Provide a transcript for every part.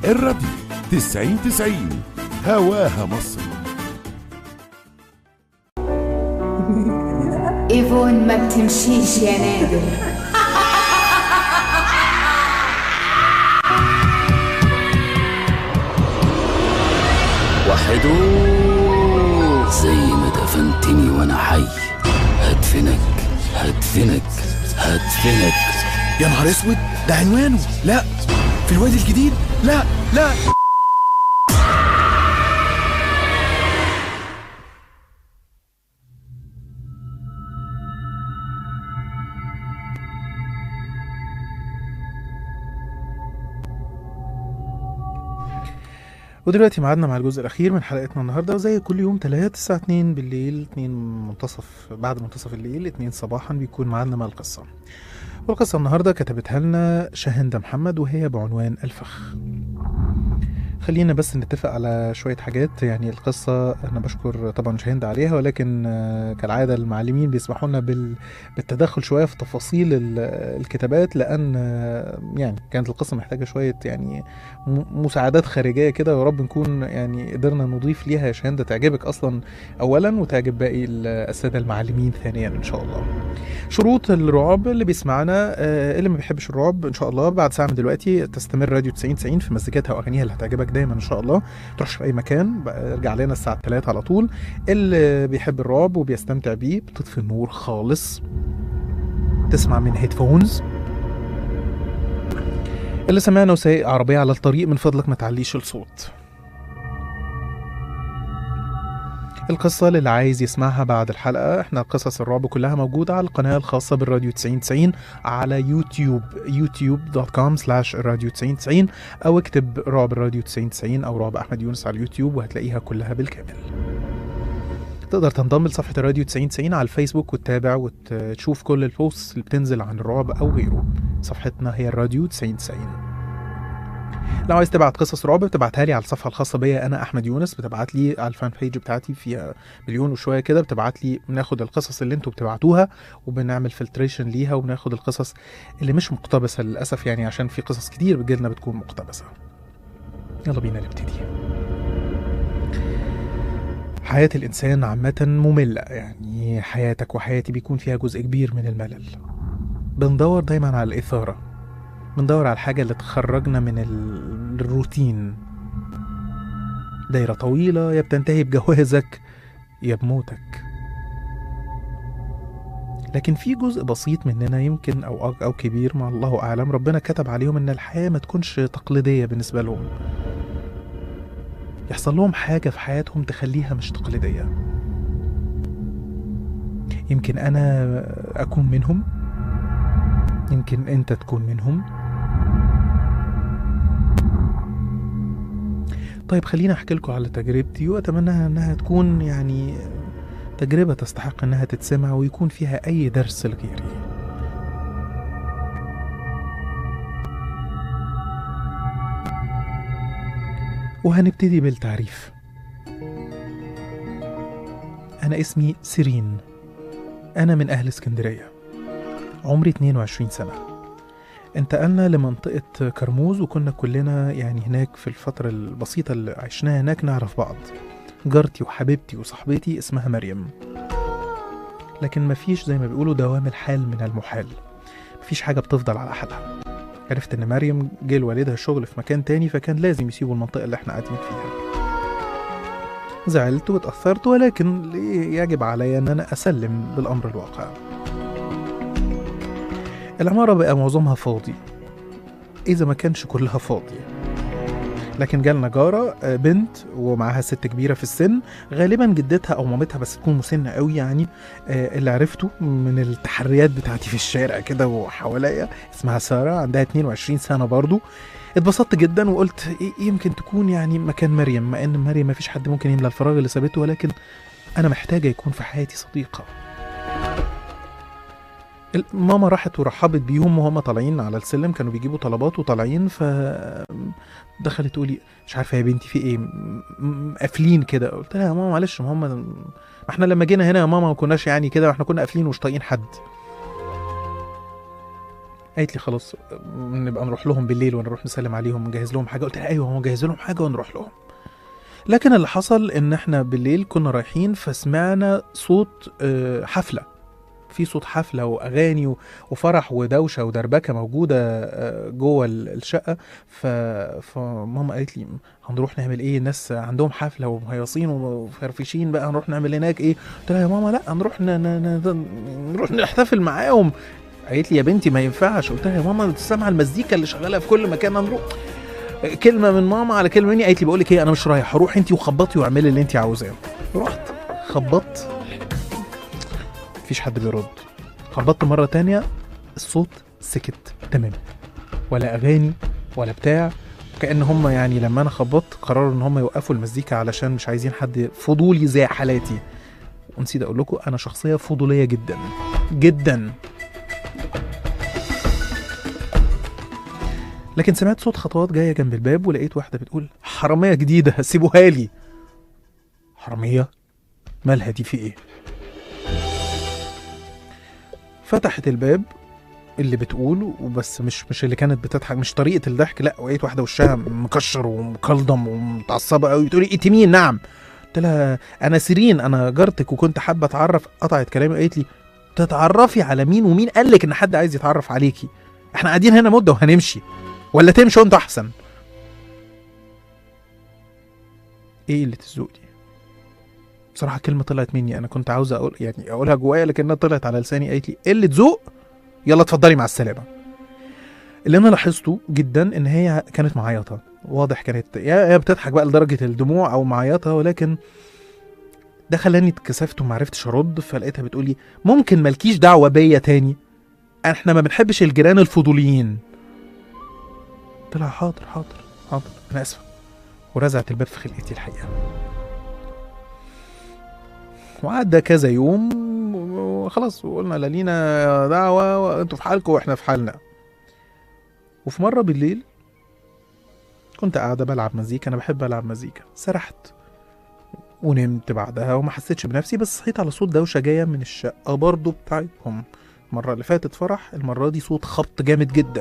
الراديو 90 90 هواها مصر ايفون ما بتمشيش يا نادر وحدو زي ما دفنتني وانا حي هدفنك هدفنك هدفنك يا نهار اسود ده عنوانه لا في الوادي الجديد لا لا ودلوقتي ميعادنا مع الجزء الأخير من حلقتنا النهاردة وزي كل يوم تلات الساعة 2 بالليل 2 منتصف بعد منتصف الليل 2 صباحا بيكون ميعادنا مع القصة والقصة النهاردة كتبتها لنا شاهندة محمد وهي بعنوان الفخ خلينا بس نتفق على شوية حاجات يعني القصة أنا بشكر طبعا شاهند عليها ولكن آه، كالعادة المعلمين بيسمحوا لنا بال... بالتدخل شوية في تفاصيل ال- الكتابات لأن آه، يعني كانت القصة محتاجة شوية يعني م- مساعدات خارجية كده يا رب نكون يعني قدرنا نضيف ليها يا شاهندة تعجبك أصلا أولا وتعجب باقي ال- السادة المعلمين ثانيا إن شاء الله شروط الرعب اللي بيسمعنا آه، اللي ما بيحبش الرعب ان شاء الله بعد ساعه من دلوقتي تستمر راديو 90 90 في مزيكاتها واغانيها اللي هتعجبك دايما ان شاء الله ما تروحش في اي مكان بقى ارجع لنا الساعه 3 على طول اللي بيحب الرعب وبيستمتع بيه بتطفي النور خالص تسمع من هيدفونز اللي سمعنا وسايق عربيه على الطريق من فضلك ما تعليش الصوت القصة اللي عايز يسمعها بعد الحلقة احنا قصص الرعب كلها موجودة على القناة الخاصة بالراديو 9090 على يوتيوب youtube.com slash الراديو 9090 او اكتب رعب الراديو 9090 او رعب احمد يونس على اليوتيوب وهتلاقيها كلها بالكامل تقدر تنضم لصفحة الراديو 9090 على الفيسبوك وتتابع وتشوف كل البوستس اللي بتنزل عن الرعب او غيره صفحتنا هي الراديو 9090 لو عايز تبعت قصص رعب بتبعتها لي على الصفحه الخاصه بيا انا احمد يونس بتبعت لي على الفان بيج بتاعتي فيها مليون وشويه كده بتبعت لي بناخد القصص اللي انتوا بتبعتوها وبنعمل فلتريشن ليها وبناخد القصص اللي مش مقتبسه للاسف يعني عشان في قصص كتير بتجيلنا بتكون مقتبسه يلا بينا نبتدي حياة الإنسان عامة مملة يعني حياتك وحياتي بيكون فيها جزء كبير من الملل بندور دايما على الإثارة بندور على الحاجة اللي تخرجنا من ال- الروتين دايرة طويلة يا بتنتهي بجوازك يا بموتك لكن في جزء بسيط مننا يمكن أو أو كبير ما الله أعلم ربنا كتب عليهم إن الحياة ما تكونش تقليدية بالنسبة لهم يحصل لهم حاجة في حياتهم تخليها مش تقليدية يمكن أنا أكون منهم يمكن أنت تكون منهم طيب خليني احكي لكم على تجربتي واتمنى انها تكون يعني تجربة تستحق انها تتسمع ويكون فيها اي درس لغيري وهنبتدي بالتعريف انا اسمي سيرين انا من اهل اسكندرية عمري 22 سنة انتقلنا لمنطقة كرموز وكنا كلنا يعني هناك في الفترة البسيطة اللي عشناها هناك نعرف بعض جارتي وحبيبتي وصاحبتي اسمها مريم لكن مفيش زي ما بيقولوا دوام الحال من المحال مفيش حاجة بتفضل على حالها عرفت ان مريم جه لوالدها شغل في مكان تاني فكان لازم يسيبوا المنطقة اللي احنا قاعدين فيها زعلت واتأثرت ولكن يجب علي ان انا اسلم بالامر الواقع العمارة بقى معظمها فاضي إذا ما كانش كلها فاضي لكن جالنا جارة آه، بنت ومعاها ست كبيرة في السن غالبا جدتها أو مامتها بس تكون مسنة قوي يعني آه، اللي عرفته من التحريات بتاعتي في الشارع كده وحواليا اسمها سارة عندها 22 سنة برضو اتبسطت جدا وقلت إيه- يمكن تكون يعني مكان مريم مع ان مريم ما فيش حد ممكن يملى الفراغ اللي سابته ولكن انا محتاجة يكون في حياتي صديقة ال- ماما راحت ورحبت بيهم وهم طالعين على السلم كانوا بيجيبوا طلبات وطالعين ف دخلت تقولي مش عارفه يا بنتي في ايه م- م- قافلين كده قلت لها يا ماما معلش ما هم ما احنا لما جينا هنا يا ماما ما كناش يعني كده احنا كنا قافلين ومش طايقين حد قالت لي خلاص نبقى نروح لهم بالليل ونروح نسلم عليهم ونجهز لهم حاجه قلت لها ايوه هو جهز لهم حاجه ونروح لهم لكن اللي حصل ان احنا بالليل كنا رايحين فسمعنا صوت آه، حفله في صوت حفله واغاني و- وفرح ودوشه ودربكه موجوده آه، جوه ال- الشقه ف... فماما قالت لي هنروح نعمل ايه الناس عندهم حفله ومهيصين وفرفشين بقى هنروح نعمل هناك ايه قلت لها يا ماما لا هنروح ن... ن... ن... نروح نحتفل معاهم قالت لي يا بنتي ما ينفعش قلت لها يا ماما انت سامعه المزيكا اللي شغاله في كل مكان هنروح كلمه من ماما على كلمه مني قالت لي بقول لك ايه انا مش رايح روح انت وخبطي واعملي اللي انت عاوزاه رحت خبطت مفيش حد بيرد خبطت مره تانية الصوت سكت تماما ولا اغاني ولا بتاع كأن هم يعني لما انا خبطت قرروا ان هم يوقفوا المزيكا علشان مش عايزين حد فضولي زي حالاتي ونسيت اقول لكم انا شخصيه فضوليه جدا جدا لكن سمعت صوت خطوات جايه جنب الباب ولقيت واحده بتقول حراميه جديده سيبوها لي حراميه مالها دي في ايه فتحت الباب اللي بتقول وبس مش مش اللي كانت بتضحك مش طريقه الضحك لا ولقيت واحده وشها مكشر ومكلضم ومتعصبه قوي بتقولي انت مين نعم قلت لها انا سيرين انا جارتك وكنت حابه اتعرف قطعت كلامي قالت لي تتعرفي على مين ومين قال لك ان حد عايز يتعرف عليكي احنا قاعدين هنا مده وهنمشي ولا تمشوا انتوا احسن ايه اللي الذوق دي بصراحه كلمه طلعت مني انا كنت عاوز اقول يعني اقولها جوايا لكنها طلعت على لساني قالت لي قله ذوق يلا اتفضلي مع السلامه اللي انا لاحظته جدا ان هي كانت معيطه واضح كانت يا يا بتضحك بقى لدرجه الدموع او معيطه ولكن ده خلاني اتكسفت وما عرفتش ارد فلقيتها بتقولي ممكن مالكيش دعوه بيا تاني احنا ما بنحبش الجيران الفضوليين قلت لها حاضر حاضر حاضر انا اسفه ورزعت الباب في خلقتي الحقيقه وعدى كذا يوم وخلاص وقلنا لا لينا دعوه وانتوا في حالكم واحنا في حالنا وفي مره بالليل كنت قاعده بلعب مزيكا انا بحب العب مزيكا سرحت ونمت بعدها وما حسيتش بنفسي بس صحيت على صوت دوشه جايه من الشقه برضه بتاعتهم المره اللي فاتت فرح المره دي صوت خبط جامد جدا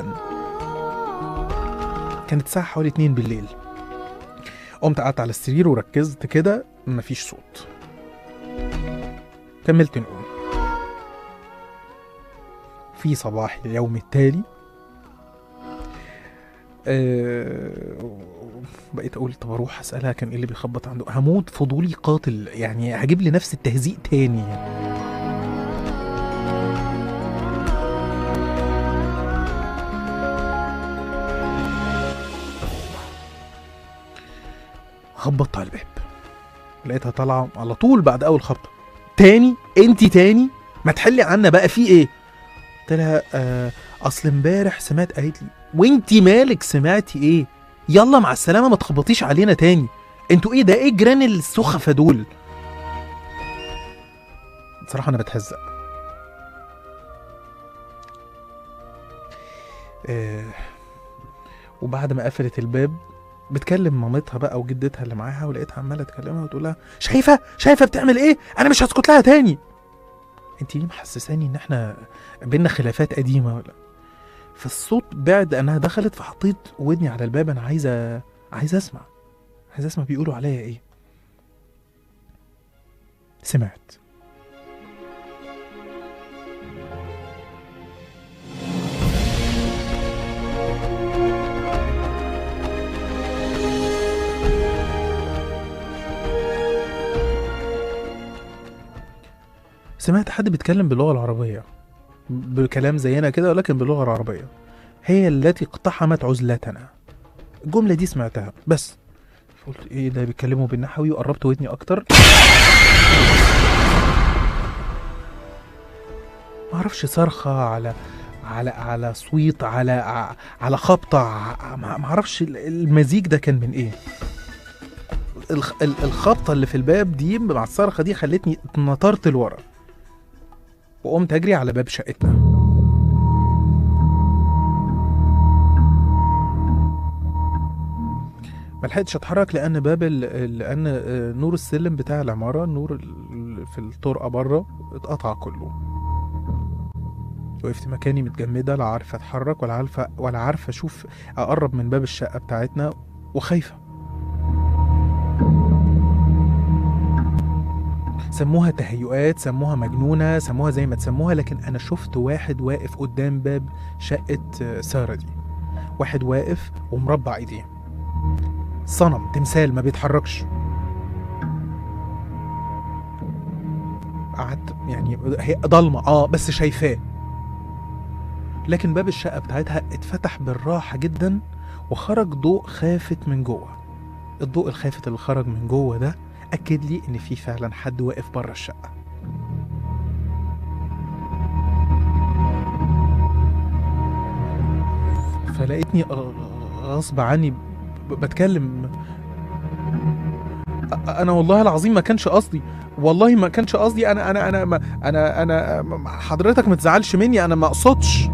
كانت الساعه حوالي 2 بالليل قمت قعدت على السرير وركزت كده مفيش صوت كملت نقوم في صباح اليوم التالي أه بقيت اقول طب اروح اسالها كان ايه اللي بيخبط عنده هموت فضولي قاتل يعني هجيب لي نفس التهزيء تاني خبطت على الباب لقيتها طالعه على طول بعد اول خبطه تاني انتي تاني ما تحلي عنا بقى في ايه قلت لها آه اصل امبارح سمعت قالت لي وانتي مالك سمعتي ايه يلا مع السلامه ما تخبطيش علينا تاني انتوا ايه ده ايه الجيران السخفه دول بصراحه انا بتهزق آه وبعد ما قفلت الباب بتكلم مامتها بقى وجدتها اللي معاها ولقيتها عماله تكلمها وتقول لها شايفه شايفه بتعمل ايه انا مش هسكت لها تاني انت ليه محسساني ان احنا بينا خلافات قديمه ولا فالصوت بعد انها دخلت فحطيت ودني على الباب انا عايزه عايزه اسمع عايزه اسمع بيقولوا عليا ايه سمعت سمعت حد بيتكلم باللغه العربيه بكلام زينا كده ولكن باللغه العربيه هي التي اقتحمت عزلتنا الجمله دي سمعتها بس قلت ايه ده بيتكلموا بالنحوي وقربت ودني اكتر ما اعرفش صرخه على على على صويت على ع- على خبطه ع- ما ما اعرفش ال- المزيج ده كان من ايه الخ- ال- الخبطه اللي في الباب دي مع الصرخه دي خلتني اتنطرت لورا وقمت اجري على باب شقتنا ما لحقتش اتحرك لان باب ال- لان آه، نور السلم بتاع العماره النور ال- في الطرقه بره اتقطع كله وقفت مكاني متجمدة لا عارفة أتحرك ولا عارفة ولا عارفة أشوف أقرب من باب الشقة بتاعتنا وخايفة سموها تهيؤات سموها مجنونة سموها زي ما تسموها لكن أنا شفت واحد واقف قدام باب شقة آه، سارة دي واحد واقف ومربع ايديه صنم تمثال ما بيتحركش قعدت يعني هي ضلمة اه بس شايفاه لكن باب الشقة بتاعتها اتفتح بالراحة جدا وخرج ضوء خافت من جوه الضوء الخافت اللي خرج من جوه ده أكد لي إن في فعلا حد واقف بره الشقة فلقيتني غ- غصب عني ب- بتكلم أ- انا والله العظيم ما كانش قصدي والله ما كانش قصدي انا انا انا ما انا انا م- حضرتك ما تزعلش مني انا ما اقصدش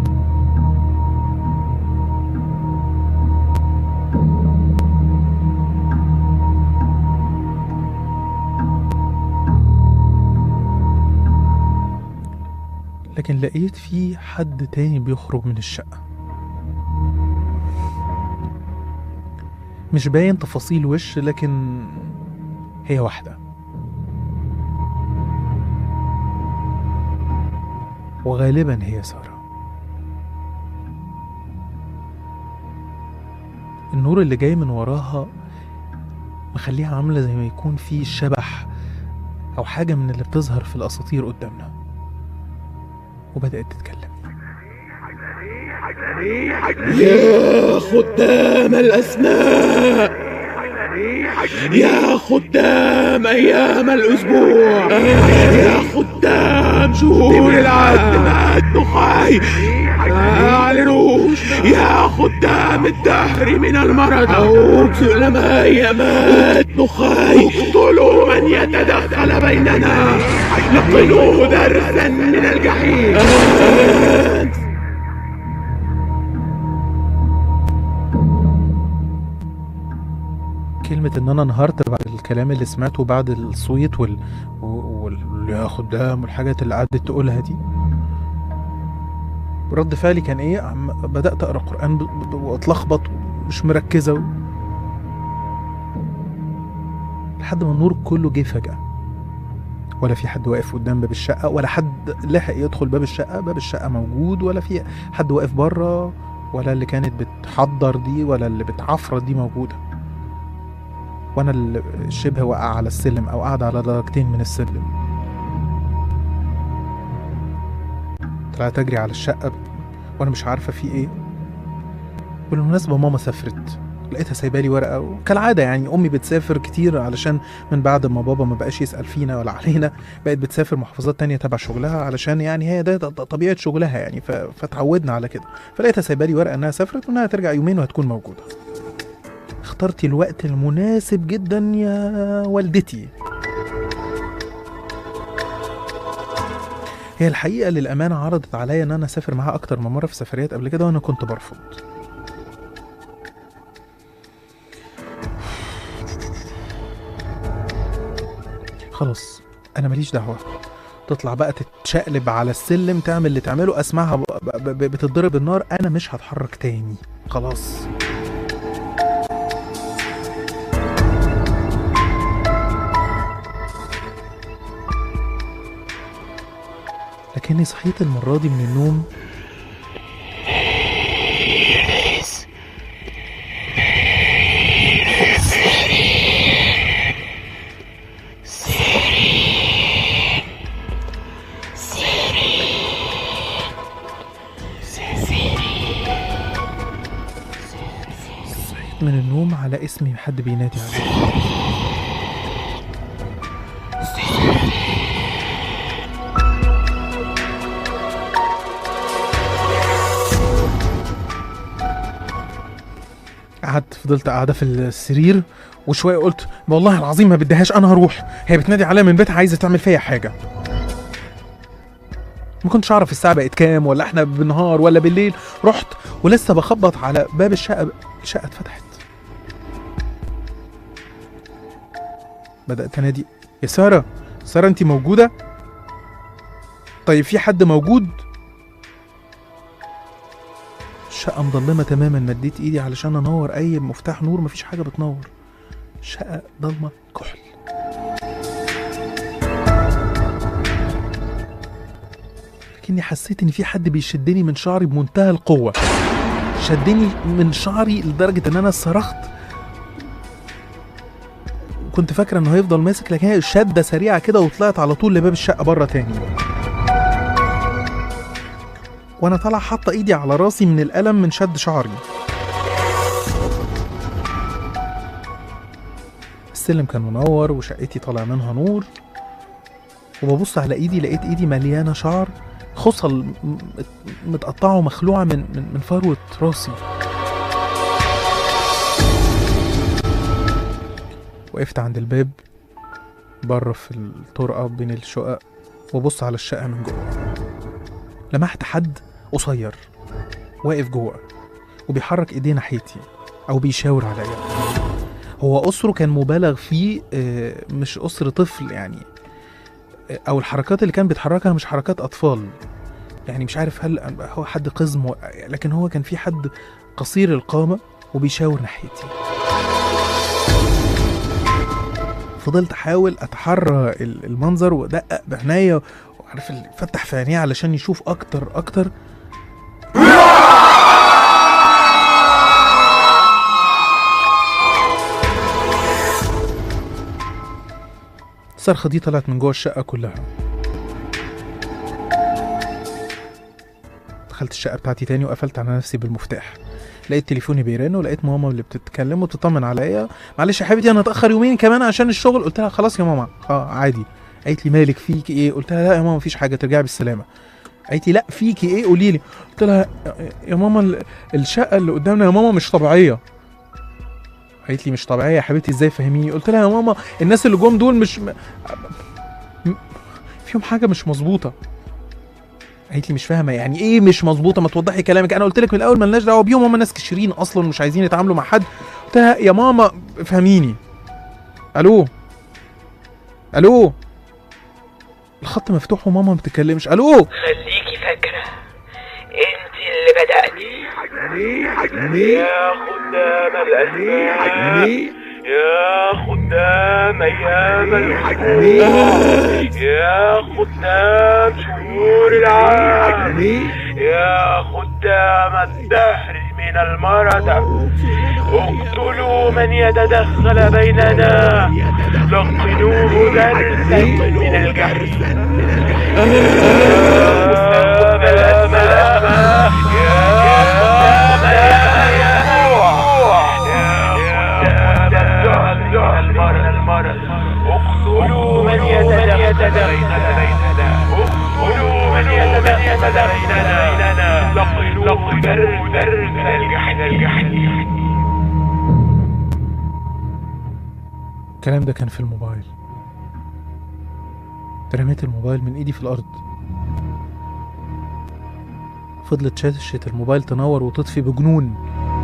لكن لقيت في حد تاني بيخرج من الشقة مش باين تفاصيل وش لكن هي واحدة وغالبا هي سارة النور اللي جاي من وراها مخليها عاملة زي ما يكون في شبح أو حاجة من اللي بتظهر في الأساطير قدامنا وبدأت تتكلم يا خدام الأسماء يا خدام أيام الأسبوع يا خدام شهور العام النخاي أعلنوا يا خدام الدهر من المرض أو سلماء يمات نخاي اقتلوا من يتدخل بيننا لقنوا درسا من الجحيم كلمة إن أنا انهارت بعد الكلام اللي سمعته بعد الصويت وال... وال... يا خدام والحاجات اللي قعدت تقولها دي رد فعلي كان إيه؟ عم بدأت أقرأ قرآن ب... ب... وأتلخبط ومش مركزة و... لحد ما النور كله جه فجأة ولا في حد واقف قدام باب الشقة ولا حد لحق يدخل باب الشقة باب الشقة موجود ولا في حد واقف بره ولا اللي كانت بتحضر دي ولا اللي بتعفرت دي موجودة وانا اللي شبه واقع على السلم او قاعد على درجتين من السلم طلعت اجري على الشقه وانا مش عارفه في ايه بالمناسبه ماما سافرت لقيتها سايبالي ورقه وكالعاده يعني امي بتسافر كتير علشان من بعد ما بابا ما بقاش يسال فينا ولا علينا بقت بتسافر محافظات تانية تبع شغلها علشان يعني هي ده ده طبيعه شغلها يعني ف- فتعودنا على كده فلقيتها سايبالي ورقه انها سافرت وانها ترجع يومين وهتكون موجوده اخترتي الوقت المناسب جدا يا والدتي هي الحقيقة للأمانة عرضت عليا إن أنا أسافر معاها أكتر من مرة في سفريات قبل كده وأنا كنت برفض خلاص أنا ماليش دعوة تطلع بقى تتشقلب على السلم تعمل اللي تعمله أسمعها ب- ب- ب- بتتضرب بالنار أنا مش هتحرك تاني خلاص لكني صحيت المرة دي من النوم صحيت من النوم على اسمي حد بينادي عليا قعدت فضلت قاعده في السرير وشويه قلت والله العظيم ما بديهاش انا هروح هي بتنادي عليا من بيتها عايزه تعمل فيا حاجه ما كنتش اعرف الساعه بقت كام ولا احنا بالنهار ولا بالليل رحت ولسه بخبط على باب الشقه الشقه اتفتحت بدات انادي يا ساره ساره انت موجوده طيب في حد موجود الشقه مضلمه تماما مديت ايدي علشان انور اي مفتاح نور مفيش حاجه بتنور الشقه ضلمه كحل لكني حسيت ان في حد بيشدني من شعري بمنتهى القوه شدني من شعري لدرجه ان انا صرخت كنت فاكره انه هيفضل ماسك لكن هي شده سريعه كده وطلعت على طول لباب الشقه بره تاني وانا طالع حاطه ايدي على راسي من الالم من شد شعري السلم كان منور وشقتي طالع منها نور وببص على ايدي لقيت ايدي مليانه شعر خصل م- م- متقطعه ومخلوعه من من من فروه راسي وقفت عند الباب بره في الطرقه بين الشقق وبص على الشقه من جوه لمحت حد قصير واقف جوه وبيحرك ايديه ناحيتي او بيشاور عليا هو قصره كان مبالغ فيه آه، مش قصر طفل يعني آه، او الحركات اللي كان بيتحركها مش حركات اطفال يعني مش عارف هل هو حد قزم و- لكن هو كان في حد قصير القامه وبيشاور ناحيتي فضلت احاول اتحرى ال- المنظر وادقق بعناية وعارف اللي فتح في عينيه علشان يشوف اكتر اكتر الصرخة دي طلعت من جوه الشقة كلها دخلت الشقة بتاعتي تاني وقفلت على نفسي بالمفتاح لقيت تليفوني بيرن ولقيت ماما اللي بتتكلم وتطمن عليا معلش يا حبيبتي انا اتاخر يومين كمان عشان الشغل قلت لها خلاص يا ماما اه عادي قالت لي مالك فيك ايه قلت لها لا يا ماما مفيش حاجه ترجعي بالسلامه قالت لي لا فيكي ايه قولي لي قلت لها يا ماما ال- الشقه اللي قدامنا يا ماما مش طبيعيه قالت لي مش طبيعيه يا حبيبتي ازاي فهميني قلت لها يا ماما الناس اللي جم دول مش م... م... فيهم حاجه مش مظبوطه قالت لي مش فاهمه يعني ايه مش مظبوطه ما توضحي كلامك انا قلت لك من الاول ملناش دعوه بيهم هم ناس كشرين اصلا مش عايزين يتعاملوا مع حد قلت لها يا ماما فهميني الو الو الخط مفتوح وماما ما بتتكلمش الو خليكي فاكرة انت اللي بدأتي يا خدام الأسماء يا خدام أيام الأسبوع يا خدام شهور العام يا خدام الدهر من المردة اقتلوا من يتدخل بيننا لقنوه درسا من الجهل اقتلوا من يتدخل بيننا اقتلوا من يتدخل بيننا لقنوه درسا من الجهل الكلام ده كان في الموبايل رميت الموبايل من ايدي في الارض فضلت شاشة الموبايل تنور وتطفي بجنون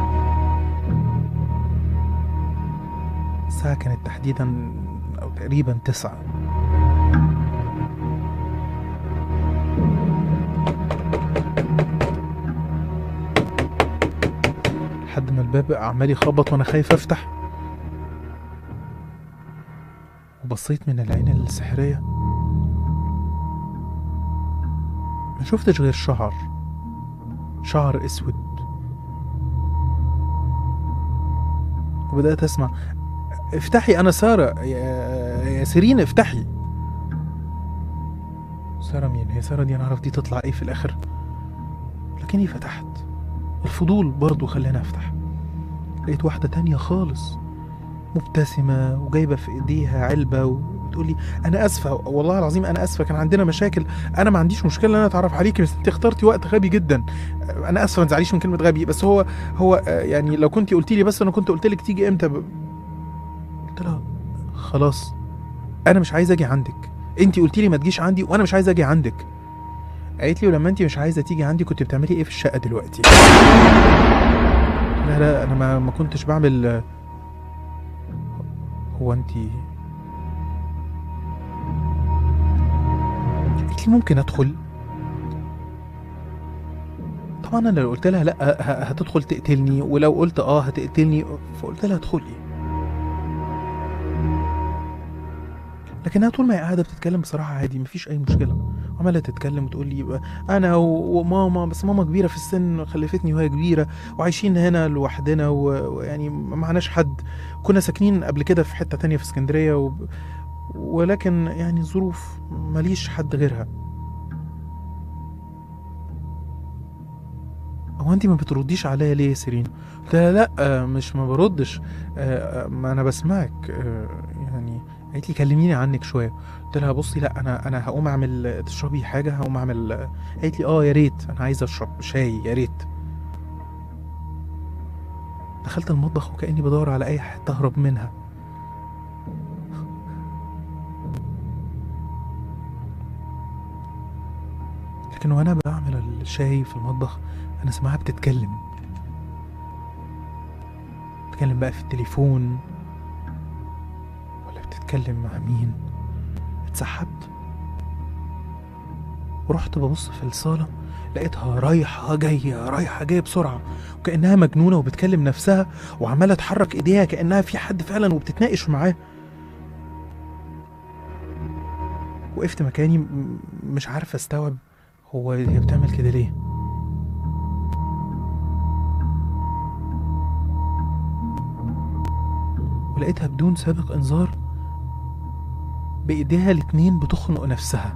الساعة كانت تحديدا أو تقريبا تسعة لحد ما الباب عمال يخبط وأنا خايف أفتح وبصيت من العين السحرية ما شفتش غير شعر شعر اسود وبدأت اسمع افتحي انا سارة يا, يا سيرين افتحي سارة مين هي سارة دي انا اعرف دي تطلع ايه في الاخر لكني فتحت الفضول برضو خلاني افتح لقيت واحدة تانية خالص مبتسمة وجايبة في ايديها علبة وبتقول لي انا اسفة والله العظيم انا اسفة كان عندنا مشاكل انا ما عنديش مشكلة ان انا اتعرف عليكي بس انت اخترتي وقت غبي جدا انا اسفة ما تزعليش من كلمة غبي بس هو هو آه، يعني لو كنت قلتي لي بس انا كنت قلت لك تيجي امتى ب... قلت لها خلاص انا مش عايز اجي عندك انت قلتي لي ما تجيش عندي وانا مش عايز اجي عندك قالت لي ولما انت مش عايزه تيجي عندي كنت بتعملي ايه في الشقه دلوقتي لا لا انا ما, ما كنتش بعمل هو انت قالت لي ممكن ادخل طبعا انا لو قلت لها لا ه- هتدخل تقتلني ولو قلت اه هتقتلني فقلت لها ادخلي لكنها طول ما هي قاعده بتتكلم بصراحه عادي مفيش اي مشكله عماله تتكلم وتقول لي انا و- وماما بس ماما كبيره في السن خلفتني وهي كبيره وعايشين هنا لوحدنا و- ويعني ما معناش حد كنا ساكنين قبل كده في حته تانية في اسكندريه و... ولكن يعني ظروف ماليش حد غيرها هو انت ما بترديش عليا ليه يا سيرين قلت لها لا آه، مش ما بردش آه، آه، ما انا بسمعك آه، يعني قالت لي كلميني عنك شويه قلت لها بصي لا انا انا هقوم اعمل تشربي حاجه هقوم اعمل قالت لي اه يا ريت انا عايزه اشرب شاي يا ريت دخلت المطبخ وكاني بدور على اي حته اهرب منها لكن وانا بعمل الشاي في المطبخ انا سامعها بتتكلم بتتكلم بقى في التليفون ولا بتتكلم مع مين اتسحبت ورحت ببص في الصالة لقيتها رايحة جاية رايحة جاية بسرعة وكأنها مجنونة وبتكلم نفسها وعمالة تحرك ايديها كأنها في حد فعلا وبتتناقش معاه وقفت مكاني م- مش عارف استوعب هو هي بتعمل كده ليه ولقيتها بدون سابق انذار بايديها الاتنين بتخنق نفسها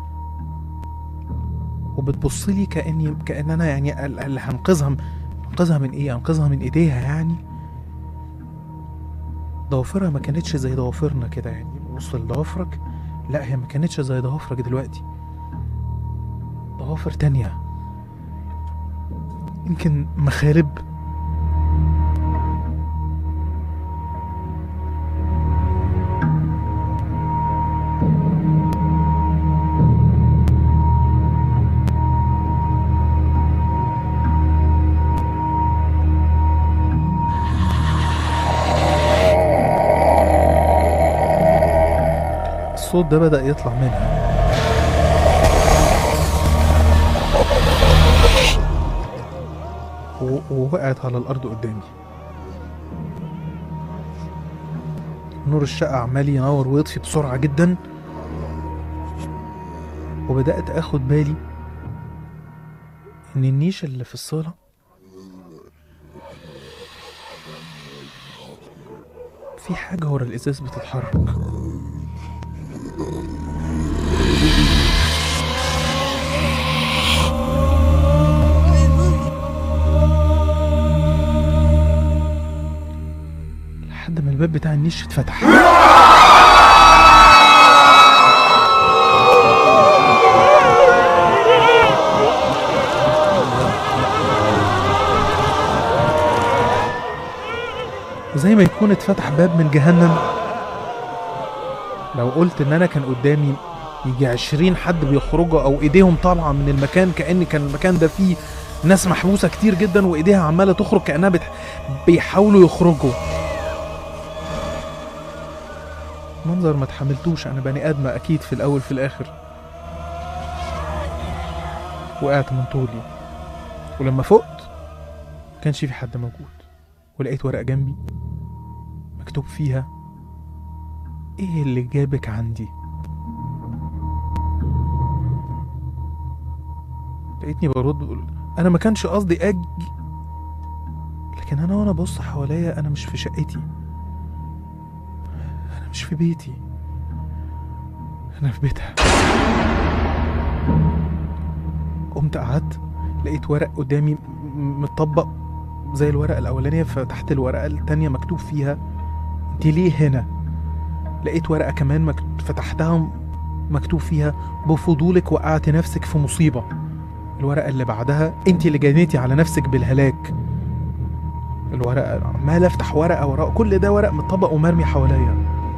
وبتبص لي كاني كان انا يعني ال- اللي هنقذها انقذها من ايه انقذها من ايديها يعني ضوافرها ما كانتش زي ضوافرنا كده يعني بص لضوافرك لا هي ما كانتش زي ضوافرك دلوقتي ضوافر تانية يمكن مخارب الصوت ده بدأ يطلع منها و- ووقعت على الأرض قدامي نور الشقة عمال ينور ويطفي بسرعة جدا وبدأت أخد بالي إن النيش اللي في الصالة في حاجة ورا الإزاز بتتحرك لحد ما الباب بتاع النيش اتفتح زي ما يكون اتفتح باب من جهنم لو قلت ان انا كان قدامي يجي عشرين حد بيخرجوا او ايديهم طالعه من المكان كان كان المكان ده فيه ناس محبوسه كتير جدا وايديها عماله تخرج كانها بتح... بيحاولوا يخرجوا منظر ما تحملتوش انا بني ادمه اكيد في الاول في الاخر وقعت من طولي ولما فقت كانش في حد موجود ولقيت ورقه جنبي مكتوب فيها ايه اللي جابك عندي لقيتني برد بقول انا ما كانش قصدي اجي لكن انا وانا ببص حواليا انا مش في شقتي انا مش في بيتي انا في بيتها قمت قعدت لقيت ورق قدامي م- متطبق زي الورقة الأولانية فتحت الورقة التانية مكتوب فيها انت ليه هنا لقيت ورقة كمان مكت... فتحتها مكتوب فيها بفضولك وقعت نفسك في مصيبة الورقة اللي بعدها انت اللي جنيتي على نفسك بالهلاك الورقة عمال افتح ورقة وراء كل ده ورق متطبق ومرمي حواليا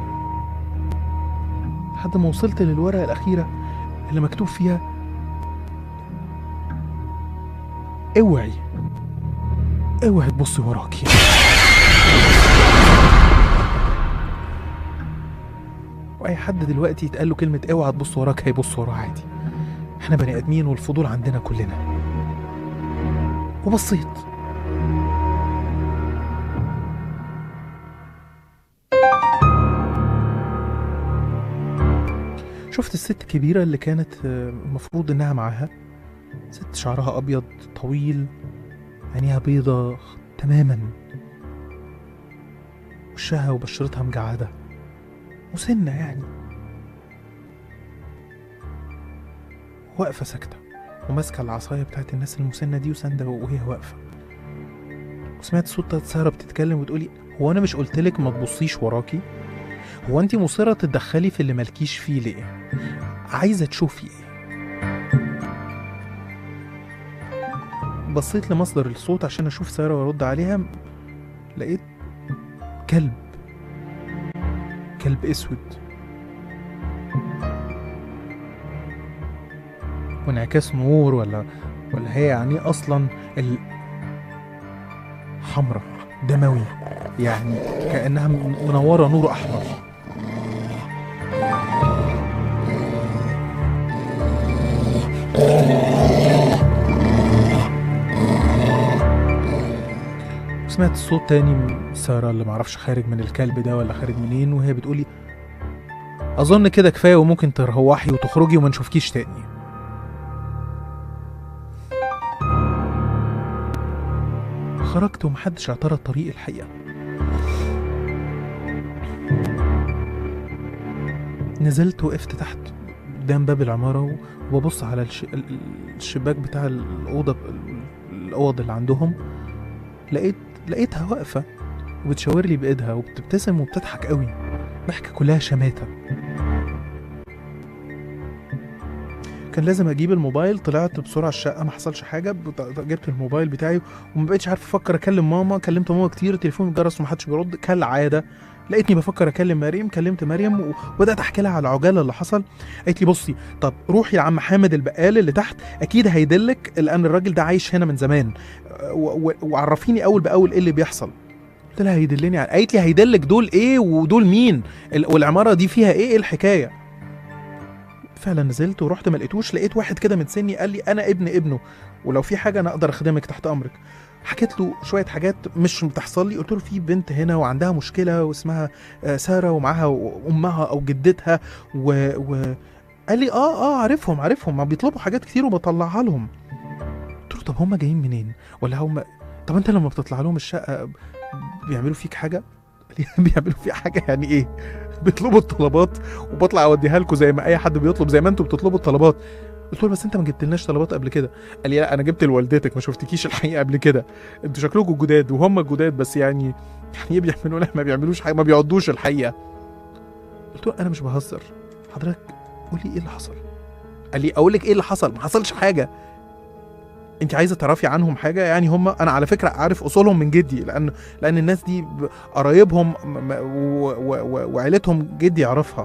لحد ما وصلت للورقة الأخيرة اللي مكتوب فيها اوعي اوعي تبصي وراكي واي حد دلوقتي يتقال له كلمه اوعى تبص وراك هيبص وراه عادي احنا بني ادمين والفضول عندنا كلنا وبصيت شفت الست الكبيرة اللي كانت آه، المفروض إنها معاها ست شعرها أبيض طويل عينيها بيضة تماما وشها وبشرتها مجعدة مسنة يعني واقفة ساكتة وماسكة العصاية بتاعت الناس المسنة دي وساندة وهي واقفة وسمعت صوت بتاعت سارة بتتكلم وتقولي هو أنا مش قلتلك ما تبصيش وراكي هو أنت مصرة تتدخلي في اللي مالكيش فيه ليه عايزة تشوفي ايه بصيت لمصدر الصوت عشان اشوف سارة وارد عليها لقيت كلب كلب اسود وانعكاس نور ولا ولا هي يعني اصلا ال حمرا دموي يعني كانها منوره نور احمر سمعت صوت تاني من سارة اللي معرفش خارج من الكلب ده ولا خارج منين وهي بتقولي أظن كده كفاية وممكن تروحي وتخرجي وما نشوفكيش تاني خرجت ومحدش اعترض طريق الحقيقة نزلت وقفت تحت قدام باب العمارة وببص على الش... ال- ال- الشباك بتاع الأوضة الأوض اللي عندهم لقيت لقيتها واقفة وبتشاور لي بإيدها وبتبتسم وبتضحك قوي ضحكة كلها شماتة كان لازم اجيب الموبايل طلعت بسرعه الشقه ما حصلش حاجه بت- جبت الموبايل بتاعي وما بقتش عارف افكر اكلم ماما كلمت ماما كتير التليفون جرس ومحدش بيرد كالعاده لقيتني بفكر اكلم مريم كلمت مريم وبدات احكي لها على العجاله اللي حصل قالت لي بصي طب روحي لعم حامد البقال اللي تحت اكيد هيدلك لان الراجل ده عايش هنا من زمان و- و- وعرفيني اول باول ايه اللي بيحصل قلت لها هيدلني على قالت لي هيدلك دول ايه ودول مين ال- والعماره دي فيها ايه ايه الحكايه فعلا نزلت ورحت ما لقيتوش لقيت واحد كده من سني قال لي انا ابن ابنه ولو في حاجه انا اقدر اخدمك تحت امرك حكيت له شويه حاجات مش بتحصل لي قلت له في بنت هنا وعندها مشكله واسمها آه، ساره ومعاها امها او جدتها و, و... قال لي اه اه عارفهم عارفهم ما بيطلبوا حاجات كتير وبطلعها لهم قلت له طب هم جايين منين ولا هم طب انت لما بتطلع لهم الشقه بيعملوا فيك حاجه قال لي بيعملوا فيك حاجه يعني ايه بيطلبوا الطلبات وبطلع اوديها لكم زي ما اي حد بيطلب زي ما انتم بتطلبوا الطلبات قلت له بس انت ما جبتلناش طلبات قبل كده قال لي لا انا جبت لوالدتك ما شفتكيش الحقيقه قبل كده انتوا شكلكم جداد وهم جداد بس يعني يعني ايه بيعملوا لا ما بيعملوش حاجه ما بيقعدوش الحقيقه قلت له انا مش بهزر حضرتك قولي ايه اللي حصل قال لي اقول لك ايه اللي حصل ما حصلش حاجه انت عايزه تعرفي عنهم حاجه يعني هم انا على فكره عارف اصولهم من جدي لان لان الناس دي ب- قرايبهم م- م- و- و- و- وعيلتهم جدي يعرفها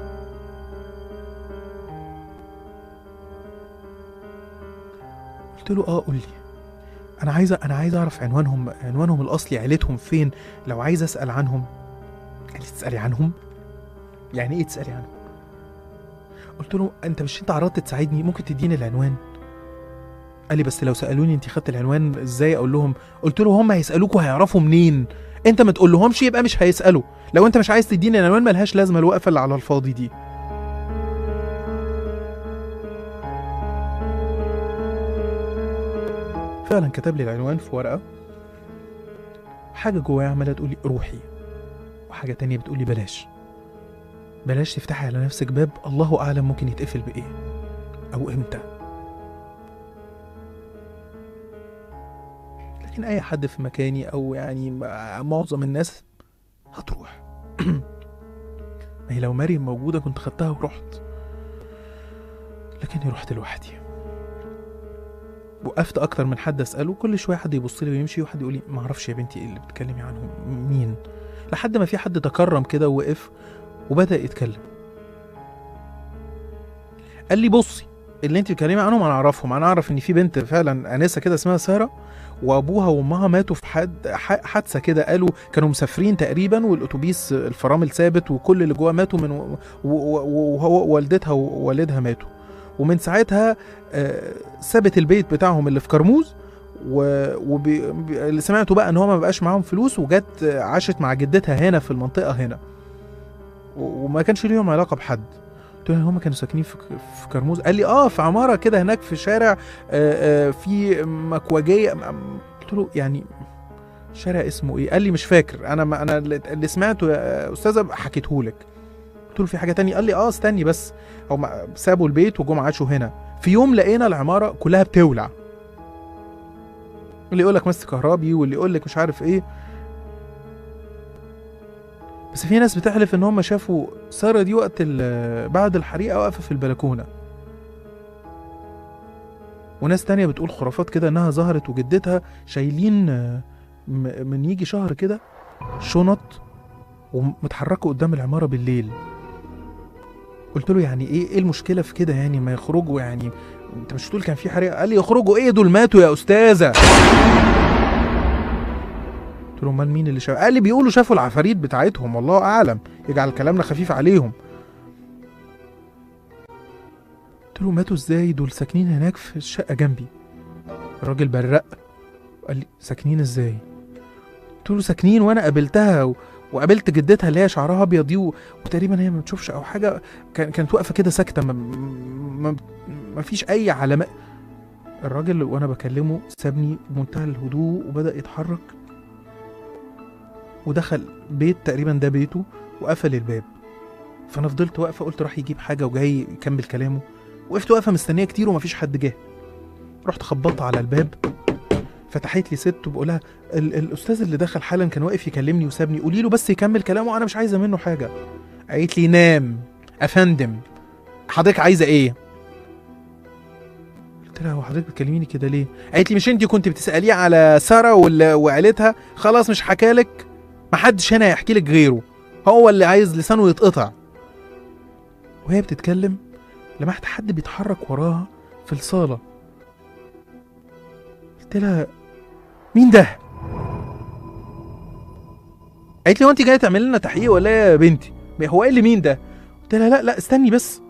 قلت له اه قول لي انا عايزه انا عايز اعرف عنوانهم عنوانهم الاصلي عيلتهم فين لو عايز اسال عنهم قال لي تسالي عنهم يعني ايه تسالي عنهم قلت له انت مش انت عرضت تساعدني ممكن تديني العنوان قال لي بس لو سالوني انت خدت العنوان ازاي اقول لهم قلت له هم هيسالوكوا هيعرفوا منين انت ما تقول لهمش يبقى مش هيسالوا لو انت مش عايز تديني العنوان ملهاش لازمه الوقفه اللي على الفاضي دي فعلا كتب لي العنوان في ورقه حاجه جوايا عماله تقولي روحي وحاجه تانية بتقولي بلاش بلاش تفتحي على نفسك باب الله اعلم ممكن يتقفل بايه او امتى لكن اي حد في مكاني او يعني م- معظم الناس هتروح ما هي لو مريم موجودة كنت خدتها ورحت لكني رحت لوحدي وقفت اكتر من حد اساله كل شويه حد يبص لي ويمشي وحد يقول لي ما اعرفش يا بنتي ايه اللي بتتكلمي عنهم مين لحد ما في حد تكرم كده ووقف وبدا يتكلم قال لي بصي اللي انت بتتكلمي عنهم انا اعرفهم انا اعرف ان في بنت فعلا انسه كده اسمها ساره وابوها وامها ماتوا في حد ح- حادثه كده قالوا كانوا مسافرين تقريبا والاتوبيس الفرامل ثابت وكل اللي جوه ماتوا من و- و- و- وهو والدتها ووالدها ماتوا ومن ساعتها آه، سابت البيت بتاعهم اللي في كرموز و... وبي... بي- اللي سمعته بقى ان هو ما بقاش معاهم فلوس وجت عاشت مع جدتها هنا في المنطقه هنا و... وما كانش ليهم علاقه بحد قلت له هم كانوا ساكنين في في كرموز قال لي اه في عماره كده هناك في شارع آه آه في مكوجيه م- قلت له يعني شارع اسمه ايه قال لي مش فاكر انا ما انا اللي اللي سمعته يا استاذه حكيته لك قلت له في حاجه تانية قال لي اه استني بس هم سابوا البيت وجم عاشوا هنا في يوم لقينا العماره كلها بتولع اللي يقول لك مس كهربي واللي يقول لك مش عارف ايه بس في ناس بتحلف ان هم شافوا ساره دي وقت ال- بعد الحريقه واقفه في البلكونه وناس تانية بتقول خرافات كده انها ظهرت وجدتها شايلين آه، م- من يجي شهر كده شنط ومتحركوا قدام العماره بالليل قلت له يعني ايه ايه المشكله في كده يعني ما يخرجوا يعني انت مش تقول كان في حريقه قال لي يخرجوا ايه دول ماتوا يا استاذه قلت له امال مين اللي شاف قال لي بيقولوا شافوا العفاريت بتاعتهم والله اعلم يجعل كلامنا خفيف عليهم قلت له ماتوا ازاي دول ساكنين هناك في الشقه جنبي الراجل برق قال لي ساكنين ازاي قلت له ساكنين وانا قابلتها و... وقابلت جدتها اللي هي شعرها ابيض دي و... وتقريبا هي ما بتشوفش او حاجه كان... كانت واقفه كده ساكته ما... ما... ما فيش اي علامات الراجل وانا بكلمه سابني بمنتهى الهدوء وبدا يتحرك ودخل بيت تقريبا ده بيته وقفل الباب فانا فضلت واقفه قلت راح يجيب حاجه وجاي يكمل كلامه وقفت واقفه مستنيه كتير ومفيش حد جه رحت خبطت على الباب فتحت لي ست وبقولها ال- الاستاذ اللي دخل حالا كان واقف يكلمني وسابني قولي له بس يكمل كلامه انا مش عايزه منه حاجه قالت لي نام افندم حضرتك عايزه ايه قلت لها هو حضرتك بتكلميني كده ليه قالت لي مش انت كنت بتساليه على ساره وال- وعيلتها خلاص مش حكالك محدش هنا يحكي لك غيره هو اللي عايز لسانه يتقطع وهي بتتكلم لمحت حد بيتحرك وراها في الصاله قلت لها مين ده قالت لي هو انت جايه تعمل لنا تحقيق ولا إيه يا بنتي هو ايه اللي مين ده قلت لها لا لا استني بس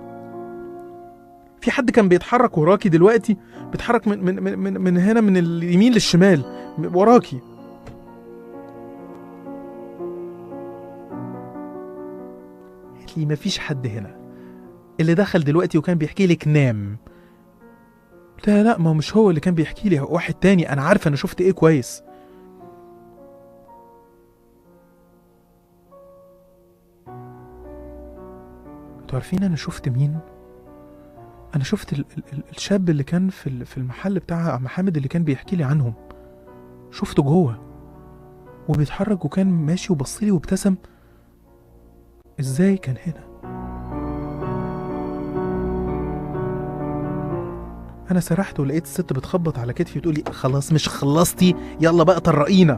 في حد كان بيتحرك وراكي دلوقتي بيتحرك من من من من, من هنا من اليمين للشمال وراكي قالت لي مفيش حد هنا اللي دخل دلوقتي وكان بيحكي لك نام قلت لها لا ما هو مش هو اللي كان بيحكي لي هو واحد تاني انا عارفه انا شفت ايه كويس انتوا عارفين انا شفت مين انا شفت ال ال ال الشاب اللي كان في ال- في المحل بتاع عم حامد اللي كان بيحكي لي عنهم شفته جوه وبيتحرك وكان ماشي وبصلي وابتسم ازاي كان هنا انا سرحت ولقيت الست بتخبط على كتفي وتقول لي خلاص مش خلصتي يلا بقى طرقينا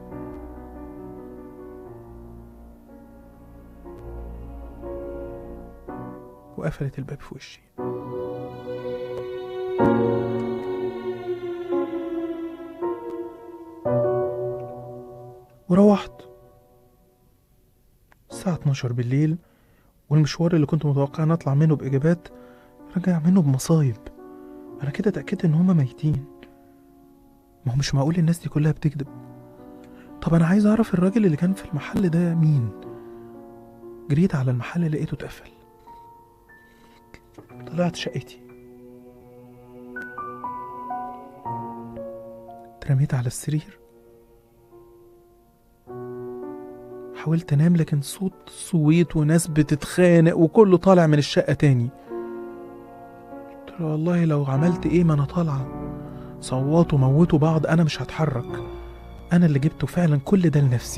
وقفلت الباب في وشي وروحت الساعة 12 بالليل والمشوار اللي كنت متوقع ان اطلع منه باجابات رجع منه بمصايب انا كده اتاكدت ان هما ميتين ما هو مش معقول الناس دي كلها بتكذب طب انا عايز اعرف الراجل اللي كان في المحل ده مين جريت على المحل لقيته اتقفل طلعت شقتي اترميت على السرير حاولت انام لكن صوت صويت وناس بتتخانق وكله طالع من الشقة تاني قلت له والله لو عملت ايه ما انا طالعة صوتوا موتوا بعض انا مش هتحرك انا اللي جبته فعلا كل ده لنفسي